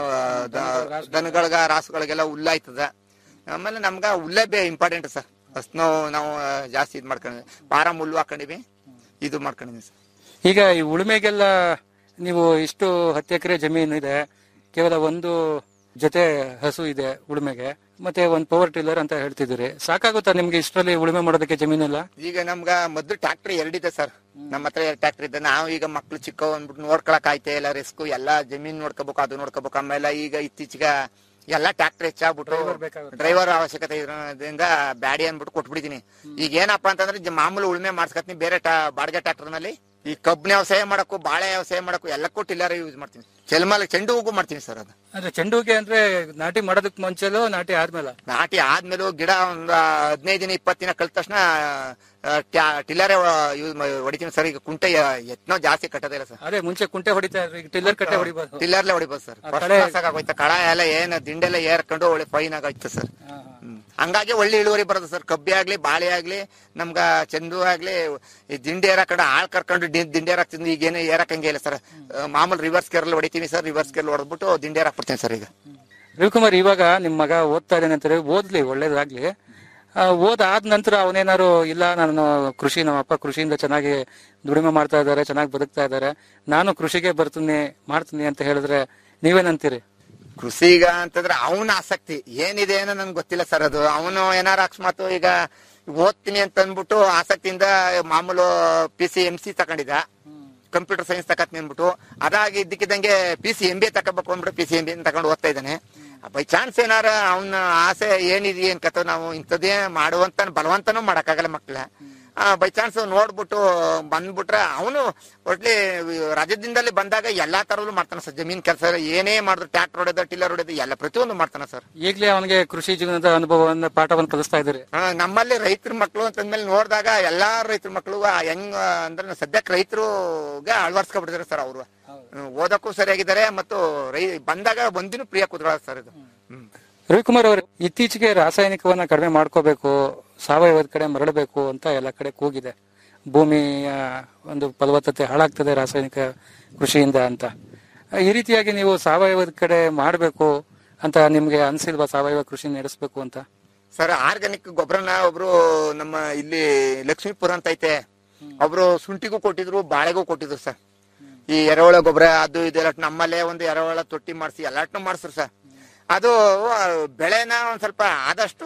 ದ- ದನಗಳ್ಗ ರಾಸುಗಳಿಗೆಲ್ಲ ಹುಲ್ಲಾಯ್ತದ ಆಮೇಲೆ ನಮ್ಗ ಹುಲ್ಲೇ ಬೇ ಇಂಪಾರ್ಟೆಂಟ್ ಸರ್ ಅಷ್ಟು ನಾವು ನಾವು ಜಾಸ್ತಿ ಇದ್ ಮಾಡ್ಕೊಂಡಿವಿ ಫಾರಂ ಹುಲ್ಲು ಹಾಕೊಂಡಿವಿ ಇದು ಮಾಡ್ಕೊಂಡಿವಿ ಸರ್ ಈಗ ಈ ಉಳುಮೆಗೆಲ್ಲ ನೀವು ಇಷ್ಟು ಹತ್ತು ಎಕರೆ ಜಮೀನು ಇದೆ ಕೇವಲ ಒಂದು ಜೊತೆ ಹಸು ಇದೆ ಉಳುಮೆಗೆ ಮತ್ತೆ ಒಂದು ಪವರ್ ಟಿಲ್ಲರ್ ಅಂತ ಹೇಳ್ತಿದ್ದೀರಿ ಸಾಕಾಗುತ್ತಾ ನಿಮ್ಗೆ ಇಷ್ಟರಲ್ಲಿ ಉಳುಮೆ ಮಾಡೋದಕ್ಕೆ ಜಮೀನೆಲ್ಲ ಈಗ ನಮ್ಗ ಮೊದ್ಲು ಟ್ರಾಕ್ಟರ್ ಎರಡಿದೆ ಸರ್ ನಮ್ಮ ಹತ್ರ ಎರಡು ಟ್ರಾಕ್ಟರ್ ಇದೆ ನಾವು ಈಗ ಮಕ್ಳು ಚಿಕ್ಕ ಅಂದ್ಬಿಟ್ಟು ನೋಡ್ಕೊಳಕ್ ಆಯ್ತೆ ಎಲ್ಲ ರಿಸ್ಕ್ ಎಲ್ಲಾ ಜಮೀನ್ ನೋಡ್ಕೋಬೇಕು ಅದು ನೋಡ್ಕೋಬೇಕು ಆಮೇಲೆ ಈಗ ಇತ್ತೀಚೆಗೆ ಎಲ್ಲಾ ಟ್ರಾಕ್ಟರ್ ಹೆಚ್ಚಾಗ್ಬಿಟ್ಟು ಡ್ರೈವರ್ ಅವಶ್ಯಕತೆ ಇರೋದ್ರಿಂದ ಬ್ಯಾಡಿ ಅಂದ್ಬಿಟ್ಟು ಕೊಟ್ಬಿಟ್ಟಿದೀನಿ ಈಗ ಏನಪ್ಪಾ ಅಂತಂದ್ರೆ ಜ- ಮಾಮೂಲು ಉಳುಮೆ ಮಾಡ್ಸ್ಕತ್ತೀನಿ ಬೇರೆ ಟಾ ಬಾಡಿಗೆ ಟ್ರಾಕ್ಟರ್ ನಲ್ಲಿ ಈ ಕಬ್ಬಿನ ವ್ಯವಸಾಯ ಮಾಡಕ್ಕೂ ಬಾಳೆ ವ್ಯವಸಾಯ ಮಾಡಕ್ಕೂ ಎಲ್ಲಕ್ಕೂ ಟಿಲ್ಲರ್ ಯೂಸ್ ಮಾಡ್ತೀನಿ ಚೆಲ್ಮಲ್ ಚೆಂಡು ಹೂಗೂ ಮಾಡ್ತೀನಿ ಸರ್ ಅದು ಅಂದ್ರೆ ಚೆಂಡುಗೆ ಅಂದ್ರೆ ನಾಟಿ ಮಾಡೋದಕ್ಕೆ ಮುಂಚೆಲೋ ನಾಟಿ ಆದ್ಮೇಲೆ ನಾಟಿ ಆದ್ಮೇಲೂ ಗಿಡ ಒಂದ್ ಹದಿನೈದು ದಿನ ಇಪ್ಪತ್ತು ದಿನ ಕಳೆದ ತಕ್ಷಣ ಟಿಲ್ಲರೇ ಯೂಸ್ ಹೊಡಿತೀನಿ ಸರ್ ಈಗ ಕುಂಟೆ ಎತ್ನೋ ಜಾಸ್ತಿ ಕಟ್ಟೋದಿಲ್ಲ ಸರ್ ಅದೇ ಮುಂಚೆ ಕುಂಟೆ ಹೊಡಿತಾ ಇದ್ರು ಈಗ ಟಿಲ್ಲರ್ ಕಟ್ಟೆ ಹೊಡಿಬೋದು ಟಿಲ್ಲರ್ಲೆ ಹೊಡಿಬೋದು ಸರ್ ಆ ಕಳೆ- ಆಗೋಯ್ತು ಕಳ ಎಲ್ಲ ಏನ್ ದಿಂಡೆಲ್ಲ ಏರ್ಕೊಂಡು ಒಳ್ಳೆ ಫೈನ್ ಆಗೋಯ್ತು ಸರ್ ಹ್ಮ್. ಹಂಗಾಗಿ ಒಳ್ಳೆ ಇಳುವರಿ ಬರುತ್ತೆ ಸರ್ ಕಬ್ಬಿ ಆಗ್ಲಿ ಬಾಳೆ ಆಗ್ಲಿ ನಮ್ಗ ಚಂದು ಆಗ್ಲಿ ಈ ದಿಂಡಿ ಏರಾಕೊಂಡು ಆಳ್ ಕರ್ಕೊಂಡು ಡಿ- ದಿಂಡಿ ಏರಾಕ್ತಿದ್ವಿ ಈಗ ಏನು ಏರಕಂಗೆ ಇಲ್ಲ ಸರ್ ಮಾಮೂಲು ರಿವರ್ಸ್ ಕೇರ್ಲ್ ಹೊಡಿತೀವಿ ಸರ್ ರಿವರ್ಸ್ ಕೇರ್ಲ್ ಹೊಡೆದ್ಬಿಟ್ಟು ದಿಂಡಿ ಏರಾಕ್ಬಿಡ್ತೀನಿ ಸರ್ ಈಗ ರವಿಕುಮಾರ್ ಇವಾಗ ನಿಮ್ ಮಗ ಓದ್ತಾ ಇದ್ದಾನೆ ಅಂತಾರೆ ಓದ್ಲಿ ಒಳ್ಳೇದಾಗ್ಲಿ ಆ, ಓದ್ ಆದ ನಂತರ ಅವನೇನಾರು ಇಲ್ಲ ನಾನು ಕೃಷಿ ನಮ್ಮ ಅಪ್ಪ ಕೃಷಿಯಿಂದ ಚೆನ್ನಾಗಿ ದುಡಿಮೆ ಮಾಡ್ತಾ ಇದ್ದಾರೆ ಚೆನ್ನಾಗಿ ಬದುಕ್ತಾ ಇದ್ದಾರೆ ನಾನು ಕೃಷಿಗೆ ಬರ್ತೀನಿ ಮಾಡ್ತೀನಿ ಅಂತ ಹೇಳಿದ್ರೆ ನೀವೇನಂತೀರಿ ಕೃಷಿಗ ಅಂತಂದ್ರೆ ಅವನ ಆಸಕ್ತಿ ಏನಿದೆ ಏನೋ ನನ್ಗೆ ಗೊತ್ತಿಲ್ಲ ಸರ್ ಅದು ಅವನು ಏನಾರ ಅಕಸ್ಮಾತ್ ಈಗ ಓದ್ತೀನಿ ಅಂತ ಅಂದ್ಬಿಟ್ಟು ಆಸಕ್ತಿಯಿಂದ ಮಾಮೂಲು ಪಿ ಸಿ ಎಂ ಸಿ ತಗೊಂಡಿದ್ದ ಕಂಪ್ಯೂಟರ್ ಸೈನ್ಸ್ ತಕತ್ನಿ ಅಂದ್ಬಿಟ್ಟು ಅದಾಗಿ ಇದ್ದಕ್ಕಿದ್ದಂಗೆ ಪಿ ಸಿ ಎಂ ಬಿ ತಗೋಬೇಕು ಅಂದ್ಬಿಟ್ಟು ಪಿ ಸಿ ಎಂ ಬಿ ತಗೊಂಡು ಓದ್ತಾ ಇದ್ದಾನೆ ಬೈ ಚಾನ್ಸ್ ಏನಾರ ಅವನ ಆಸೆ ಏನಿದೆ ಏನ್ ಕಥೋ ನಾವು ಇಂಥದ್ದೇ ಮಾಡುವಂತ ಬಲವಂತನೂ ಮಾಡಕ್ಕಾಗಲ್ಲ ಮಕ್ಳ ಬೈ ಚಾನ್ಸ್ ನೋಡ್ಬಿಟ್ಟು ಬಂದ್ಬಿಟ್ರೆ ಅವನು ಒಟ್ಲಿ ರಾಜ್ಯದಿಂದಲೇ ಬಂದಾಗ ಎಲ್ಲಾ ತರದ್ದು ಮಾಡ್ತಾನೆ ಸರ್ ಜಮೀನ್ ಕೆಲಸ ಏನೇ ಮಾಡಿದ್ರು ಟ್ರ್ಯಾಕ್ಟರ್ ಹೊಡೆದ ಟಿಲ್ಲರ್ ಹೊಡೆದ ಎಲ್ಲ ಪ್ರತಿಯೊಂದು ಮಾಡ್ತಾನೆ ಸರ್ ಈಗಲೇ ಅವನಿಗೆ ಕೃಷಿ ಜೀವನದ ಅನುಭವವನ್ನ ಪಾಠವನ್ನು ಕಲಿಸ್ತಾ ಇದ್ದಾರೆ ಆ, ನಮ್ಮಲ್ಲಿ ರೈತರ ಮಕ್ಕಳು ಅಂತಂದ್ಮೇಲೆ ನೋಡಿದಾಗ ಎಲ್ಲಾ ರೈತರ ಮಕ್ಕಳು ಹೆಂಗ್ ಅಂದ್ರೆ ಸದ್ಯಕ್ಕೆ ರೈತರುಗೆ ಅಳವಡಿಸ್ಕೊಬಿಟ್ಟಿದ್ದಾರೆ ಸರ್ ಅವರು ಓದಕ್ಕೂ ಸರಿಯಾಗಿದ್ದಾರೆ ಮತ್ತು ರೈ ಬಂದಾಗ ಒಂದಿನೂ ಪ್ರಿಯ ಕುದುರ ಸರ್ ಇದು ಹ್ಮ್ ರವಿಕುಮಾರ್ ಅವರು ಇತ್ತೀಚೆಗೆ ರಾಸಾಯನಿಕವನ್ನ ಕಡಿಮೆ ಮಾಡ್ಕೋಬೇಕು ಸಾವಯವದ ಕಡೆ ಮರಳಬೇಕು ಅಂತ ಎಲ್ಲ ಕಡೆ ಕೂಗಿದೆ ಭೂಮಿಯ ಒಂದು ಫಲವತ್ತತೆ ಹಾಳಾಗ್ತದೆ ರಾಸಾಯನಿಕ ಕೃಷಿಯಿಂದ ಅಂತ ಈ ರೀತಿಯಾಗಿ ನೀವು ಸಾವಯವದ ಕಡೆ ಮಾಡಬೇಕು ಅಂತ ನಿಮ್ಗೆ ಅನ್ಸಿಲ್ವಾ ಸಾವಯವ ಕೃಷಿ ನಡೆಸಬೇಕು ಅಂತ ಸರ್ ಆರ್ಗಾನಿಕ್ ಗೊಬ್ಬರನ ಒಬ್ರು ನಮ್ಮ ಇಲ್ಲಿ ಲಕ್ಷ್ಮೀಪುರ ಅಂತ ಐತೆ ಒಬ್ರು ಶುಂಠಿಗೂ ಕೊಟ್ಟಿದ್ರು ಬಾಳೆಗೂ ಕೊಟ್ಟಿದ್ರು ಸರ್ ಈ ಎರೆಹುಳ ಗೊಬ್ಬರ ಅದು ಇದೆಲ್ಲ ನಮ್ಮಲ್ಲೇ ಒಂದು ಎರೆಹುಳ ತೊಟ್ಟಿ ಮಾಡಿಸಿ ಎಲ್ಲಾಟ್ನು ಮಾಡಿಸ್ರು ಸರ್ ಅದು ಆ, ಬೆಳೆನ ಒಂದ್ ಸ್ವಲ್ಪ ಆದಷ್ಟು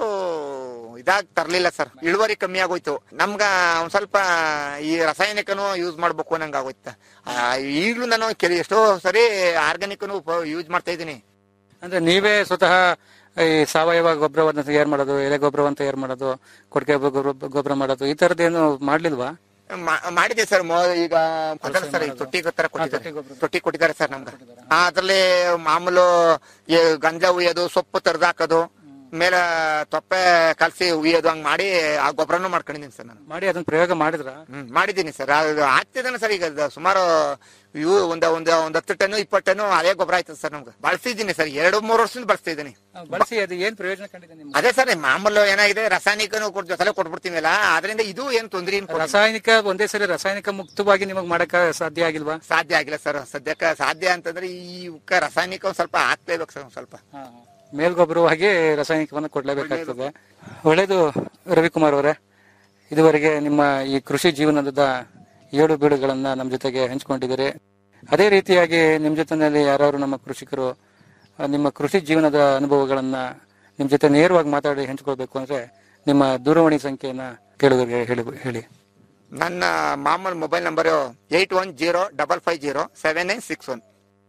ಇದಾಗ್ ತರ್ಲಿಲ್ಲ ಸರ್ ಇಳುವರಿ ಕಮ್ಮಿ ಆಗೋಯ್ತು ನಮ್ಗ ಒಂದ್ ಸ್ವಲ್ಪ ಈ ರಾಸಾಯನಿಕನು ಯೂಸ್ ಮಾಡ್ಬೇಕು ಅನ್ನಂಗ ಆಗೋಯ್ತ ಈಗ್ಲೂ ನಾನು ಕೆಲ ಎಷ್ಟೋ ಸರಿ ಆರ್ಗಾನಿಕ್ನು ಯೂಸ್ ಮಾಡ್ತಾ ಇದೀನಿ ಅಂದ್ರೆ ನೀವೇ ಸ್ವತಃ ಈ ಸಾವಯವ ಗೊಬ್ಬರವನ್ನ ತಯಾರು ಮಾಡೋದು ಎಲೆ ಗೊಬ್ಬರವನ್ನು ತಯಾರು ಮಾಡೋದು ಕೊಟ್ಟಿಗೆ ಗೊಬ್ಬರ ಗೊಬ್ಬರ ಮಾಡೋದು ಈ ತರದ್ದೇನು ಮಾಡ್ಲಿಲ್ವಾ ಮಾ- ಮಾಡಿದೆ ಸರ್ ಈಗ ಅದಲ್ಲ ಸರ್ ಈ ತೊಟ್ಟಿ ತರ ಕೊಟ್ಟಿದ್ದಾರೆ ತೊಟ್ಟಿ ಕೊಟ್ಟಿದ್ದಾರೆ ಸರ್ ನಮ್ಗೆ ಆ, ಅದ್ರಲ್ಲಿ ಮಾಮೂಲು ಈ ಗಂಜಾ ಉಯ್ಯೋದು ಸೊಪ್ಪು ತರ್ದು ಹಾಕೋದು ಮೇಲೆ ತೊಪ್ಪೆ ಕಲಸಿ ಉಯ್ಯೋದು ಹಂಗ್ ಮಾಡಿ ಆ ಗೊಬ್ಬರನು ಮಾಡ್ಕೊಂಡಿದ್ದೀನಿ ಸರ್ ನಾನು ಮಾಡಿ ಅದನ್ನ ಪ್ರಯೋಗ ಮಾಡಿದ್ರ ಹ್ಮ್ ಮಾಡಿದ್ದೀನಿ ಸರ್ ಅದು ಆಗ್ತಿದ್ದಾನೆ ಸರ್ ಈಗ ಅದು ಸುಮಾರು ಇವು ಒಂದ್ ಒಂದ್ ಒಂದ್ ಹತ್ತು ಟನ್ ಇಪ್ಪತ್ತು ಟನ್ ಅದೇ ಗೊಬ್ಬರ ಆಯ್ತದೆ ಸರ್ ನಮ್ಗೆ ಬಳಸಿದ್ದೀನಿ ಸರ್ ಎರಡು ಮೂರು ವರ್ಷದಿಂದ ಬಳಸ್ತಾ ಇದ್ದೀನಿ ಬಳಸಿ ಅದು ಏನ್ ಪ್ರಯೋಜನ ಕಂಡಿದೆ ನಿಮ್ಗೆ ಅದೇ ಸರ್ ಮಾಮೂಲು ಏನಾಗಿದೆ ರಾಸಾಯನಿಕನು ಕೊಡ್ ಜೊತೆಲೆ ಕೊಟ್ಬಿಡ್ತೀವಲ್ಲ ಅದರಿಂದ ಇದು ಏನ್ ತೊಂದ್ರೆ ಏನ್ ಕೊಡಲ್ಲ. ರಾಸಾಯನಿಕ ಒಂದೇ ಸರಿ ರಾಸಾಯನಿಕ ಮುಕ್ತವಾಗಿ ನಿಮಗ್ ಮಾಡಕ್ ಸಾಧ್ಯ ಆಗಿಲ್ವಾ ಸಾಧ್ಯ ಆಗಿಲ್ಲ ಸರ್ ಸದ್ಯಕ್ಕೆ ಸಾಧ್ಯ ಅಂತಂದ್ರೆ ಈ ಉಕ್ಕ ರಾಸಾಯನಿಕ ಒಂದ್ ಸ್ವಲ್ಪ ಹಾಕ್ಲೇಬೇಕು ಸರ್ ಒಂದ್ ಸ್ವಲ್ಪ ಮೇಲ್ಗೊಬ್ಬರವಾಗಿ ರಾಸಾಯನಿಕವನ್ನು ಕೊಡ್ಲೇಬೇಕಾಗ್ತದೆ ಒಳ್ಳೇದು ರವಿಕುಮಾರ್ ಅವರೇ ಇದುವರೆಗೆ ನಿಮ್ಮ ಈ ಕೃಷಿ ಜೀವನದ ಏಳು ಬೀಳುಗಳನ್ನ ನಮ್ಮ ಜೊತೆಗೆ ಹಂಚಿಕೊಂಡಿದ್ದೀರಿ ಅದೇ ರೀತಿಯಾಗಿ ನಿಮ್ಮ ಜೊತೆನಲ್ಲಿ ಯಾರು ನಮ್ಮ ಕೃಷಿಕರು ಆ, ನಿಮ್ಮ ಕೃಷಿ ಜೀವನದ ಅನುಭವಗಳನ್ನ ನಿಮ್ ಜೊತೆ ನೇರವಾಗಿ ಮಾತಾಡಿ ಹಂಚ್ಕೊಳ್ಬೇಕು ಅಂದ್ರೆ ನಿಮ್ಮ ದೂರವಾಣಿ ಸಂಖ್ಯೆಯನ್ನ ಕೇಳುಗರಿಗೆ ಹೇಳಿ ಹೇಳಿ ನನ್ನ ಮಾಮೂಲ್ mobile number eight one zero double five zero seven nine six one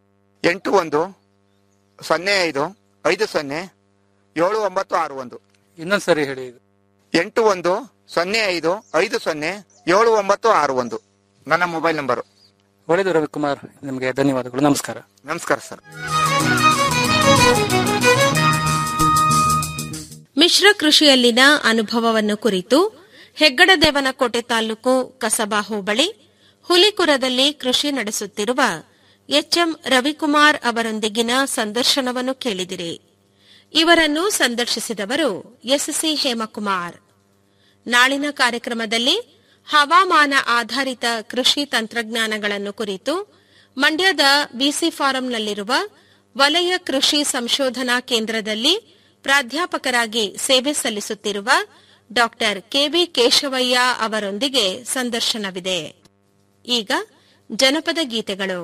ಎಂಟು ಒಂದು ಸೊನ್ನೆ ಐದು ಐದು ಸೊನ್ನೆ ಏಳು ಒಂಬತ್ತು ಆರು ಒಂದು ಇನ್ನೊಂದ್ಸರಿ ಹೇಳಿ ಎಂಟು ಒಂದು ಸೊನ್ನೆ ಐದು ಐದು ಸೊನ್ನೆ ಏಳು ಒಂಬತ್ತು ಆರು ಒಂದು ನನ್ನ ಮೊಬೈಲ್ ನಂಬರು ಒಳ್ಳೇದು ರವಿಕುಮಾರ್ ನಿಮಗೆ ಧನ್ಯವಾದಗಳು ನಮಸ್ಕಾರ ನಮಸ್ಕಾರ ಸರ್ ಮಿಶ್ರ ಕೃಷಿಯಲ್ಲಿನ ಅನುಭವವನ್ನು ಕುರಿತು ಹೆಗ್ಗಡದೇವನಕೋಟೆ ತಾಲೂಕು ಕಸಬಾ ಹೋಬಳಿ ಹುಲಿಕುರದಲ್ಲಿ ಕೃಷಿ ನಡೆಸುತ್ತಿರುವ ಎಚ್ಎಂ ರವಿಕುಮಾರ್ ಅವರೊಂದಿಗಿನ ಸಂದರ್ಶನವನ್ನು ಕೇಳಿದಿರಿ ಇವರನ್ನು ಸಂದರ್ಶಿಸಿದವರು ಎಸ್ಸಿ ಹೇಮಕುಮಾರ್ ನಾಳಿನ ಕಾರ್ಯಕ್ರಮದಲ್ಲಿ ಹವಾಮಾನ ಆಧಾರಿತ ಕೃಷಿ ತಂತ್ರಜ್ಞಾನಗಳನ್ನು ಕುರಿತು ಮಂಡ್ಯದ ಬಿಸಿ ಫಾರಂನಲ್ಲಿರುವ ವಲಯ ಕೃಷಿ ಸಂಶೋಧನಾ ಕೇಂದ್ರದಲ್ಲಿ ಪ್ರಾಧ್ಯಾಪಕರಾಗಿ ಸೇವೆ ಸಲ್ಲಿಸುತ್ತಿರುವ ಡಾ ಕೆವಿ ಕೇಶವಯ್ಯ ಅವರೊಂದಿಗೆ ಸಂದರ್ಶನವಿದೆ ಈಗ ಜನಪದ ಗೀತೆಗಳು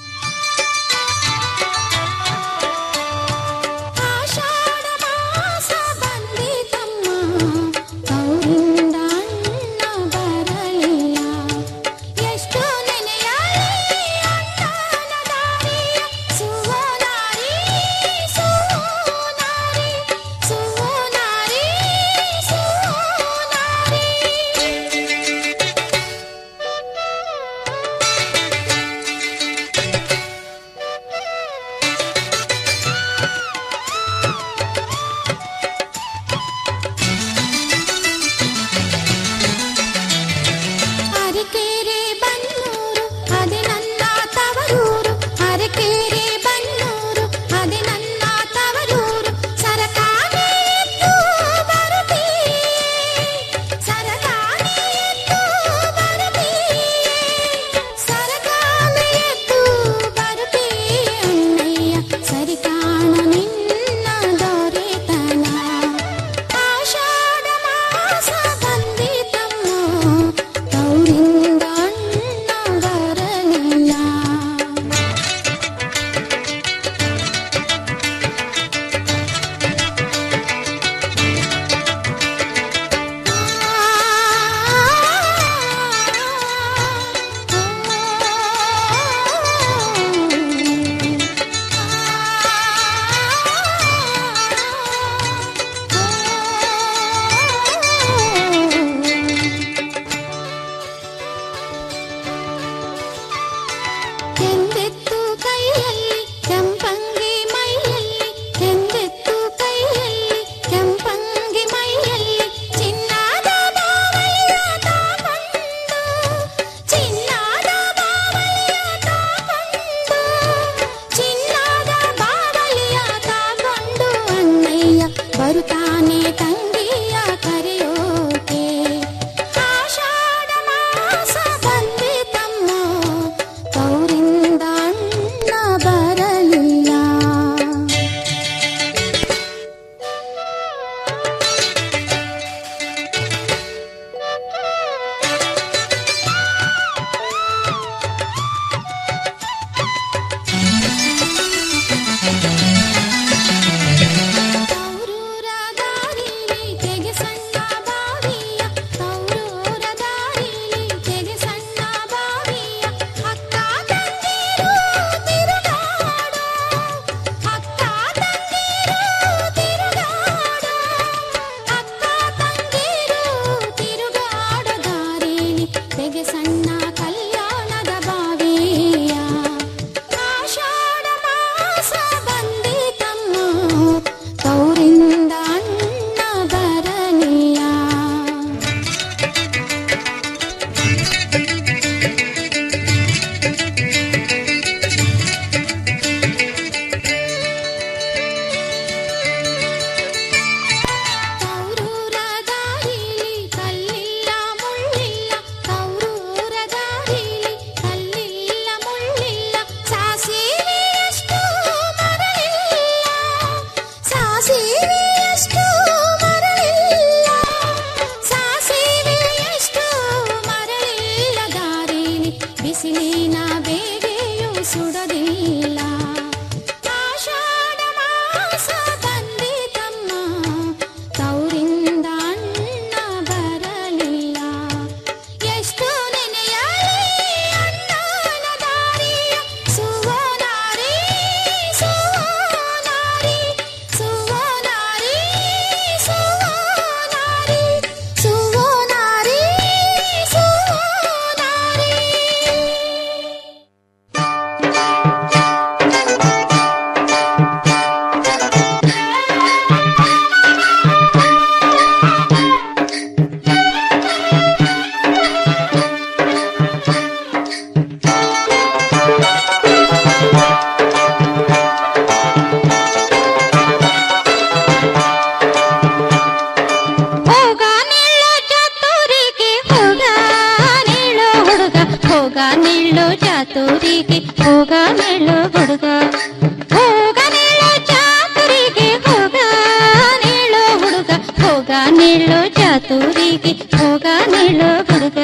ಆಷಾಢ ಮಾಸ ಬಂದಿತಮ್ಮ ಅವರಿಂದ ಅಣ್ಣ ಬರಲಿಲ್ಲ ಎಷ್ಟು ನೆನೆಯಲಿ ಅಣ್ಣನ ದಾರಿಯ ಸುವನಾರಿ ಸುವನಾರಿ ಸುವನಾರಿ ಸುವನಾರಿ ಹೋಗ ನಿಲ್ಲೋ ಚಾತುರಿಗೆ ಹೋಗ ನಿಲ್ಲೋ ಹುಡುಗ ಹೋಗ ನಿಲ್ಲೋ ಚಾತುರಿಗೆ ಹೋಗ ನಿಲ್ಲೋ ಹುಡುಗ ಹೋಗ ನಿಲ್ಲೋ ಚಾತುರಿಗೆ ಹೋಗ ನಿಲ್ಲೋ ಹುಡುಗ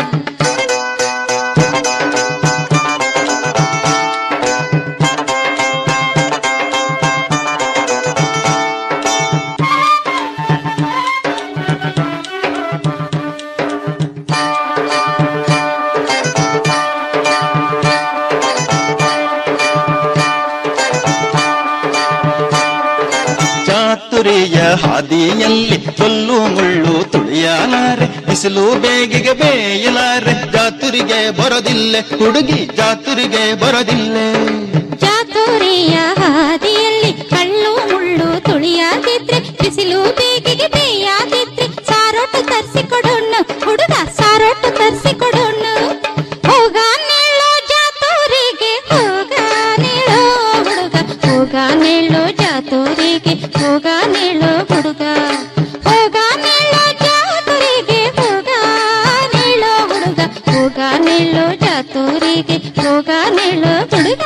ಚಾತುರಿಯ ಹಾದಿಯಲ್ಲಿ ಕಲ್ಲು ಮುಳ್ಳು ತುಳಿಯಲಾರೆ ಬಿಸಿಲು ಬೇಗಿಗೆ ಬೇಯಲಾರೆ ಜಾತುರಿಗೆ ಬರೋದಿಲ್ಲ ಹುಡುಗಿ ಜಾತುರಿಗೆ ಬರೋದಿಲ್ಲ ಚಾತುರಿಯ ಹಾದಿಯಲ್ಲಿ ಕಳ್ಳು ಮುಳ್ಳು ತುಳಿಯಾದಿದ್ರೆ ಬಿಸಿಲು ಬೇಗಿಗೆ ಬೇಯಾದಿದ್ರೆ ಸಾರೋಟು ತರಿಸಿ ಕೊಡೋಣ ಹುಡುಗ ಸಾರೋಟು ತರಿಸಿ ಕೊಡೋಣ ಹೋಗ ನಿಲ್ಲೋ ಜಾತೂರಿಗೆ ಹೋಗ ನಿಲ್ಲೋ ಹುಡುಗ ಹೋಗ ನಿಲ್ಲೋ ಜಾತೂರಿಗೆ ಹೋಗ ನಿಲ್ಲೋ ಹುಡುಗ ಹೋಗ ನಿಲ್ಲೋ ಜಾತೂರಿಗೆ ಹೋಗ ನಿಲ್ಲೋ ಹುಡುಗ ಹೋಗ ನಿಲ್ಲೋ ಜಾತೂರಿಗೆ ಹೋಗ ನಿಲ್ಲೋ ಹುಡುಗ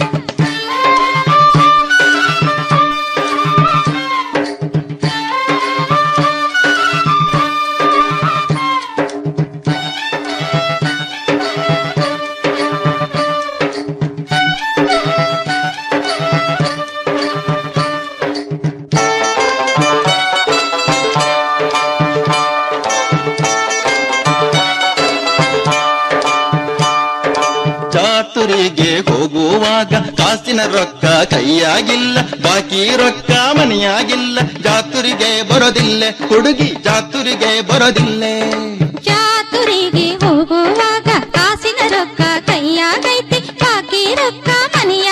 ಜಾತುರಿಗೆ ಹೋಗುವಾಗ ಕಾಸಿನ ರೊಕ್ಕ ಕೈಯಾಗಿಲ್ಲ ಬಾಕಿ ರೊಕ್ಕ ಮನೆಯಾಗಿಲ್ಲ ಜಾತುರಿಗೆ ಬರೋದಿಲ್ಲ ಹುಡುಗಿ ಜಾತುರಿಗೆ ಬರೋದಿಲ್ಲ ಚಾತುರಿಗೆ ಹೋಗುವಾಗ ಕಾಸಿನ ರೊಕ್ಕ ಕೈಯಾಗೈತಿ ಬಾಕಿ ರೊಕ್ಕ ಮನೆಯ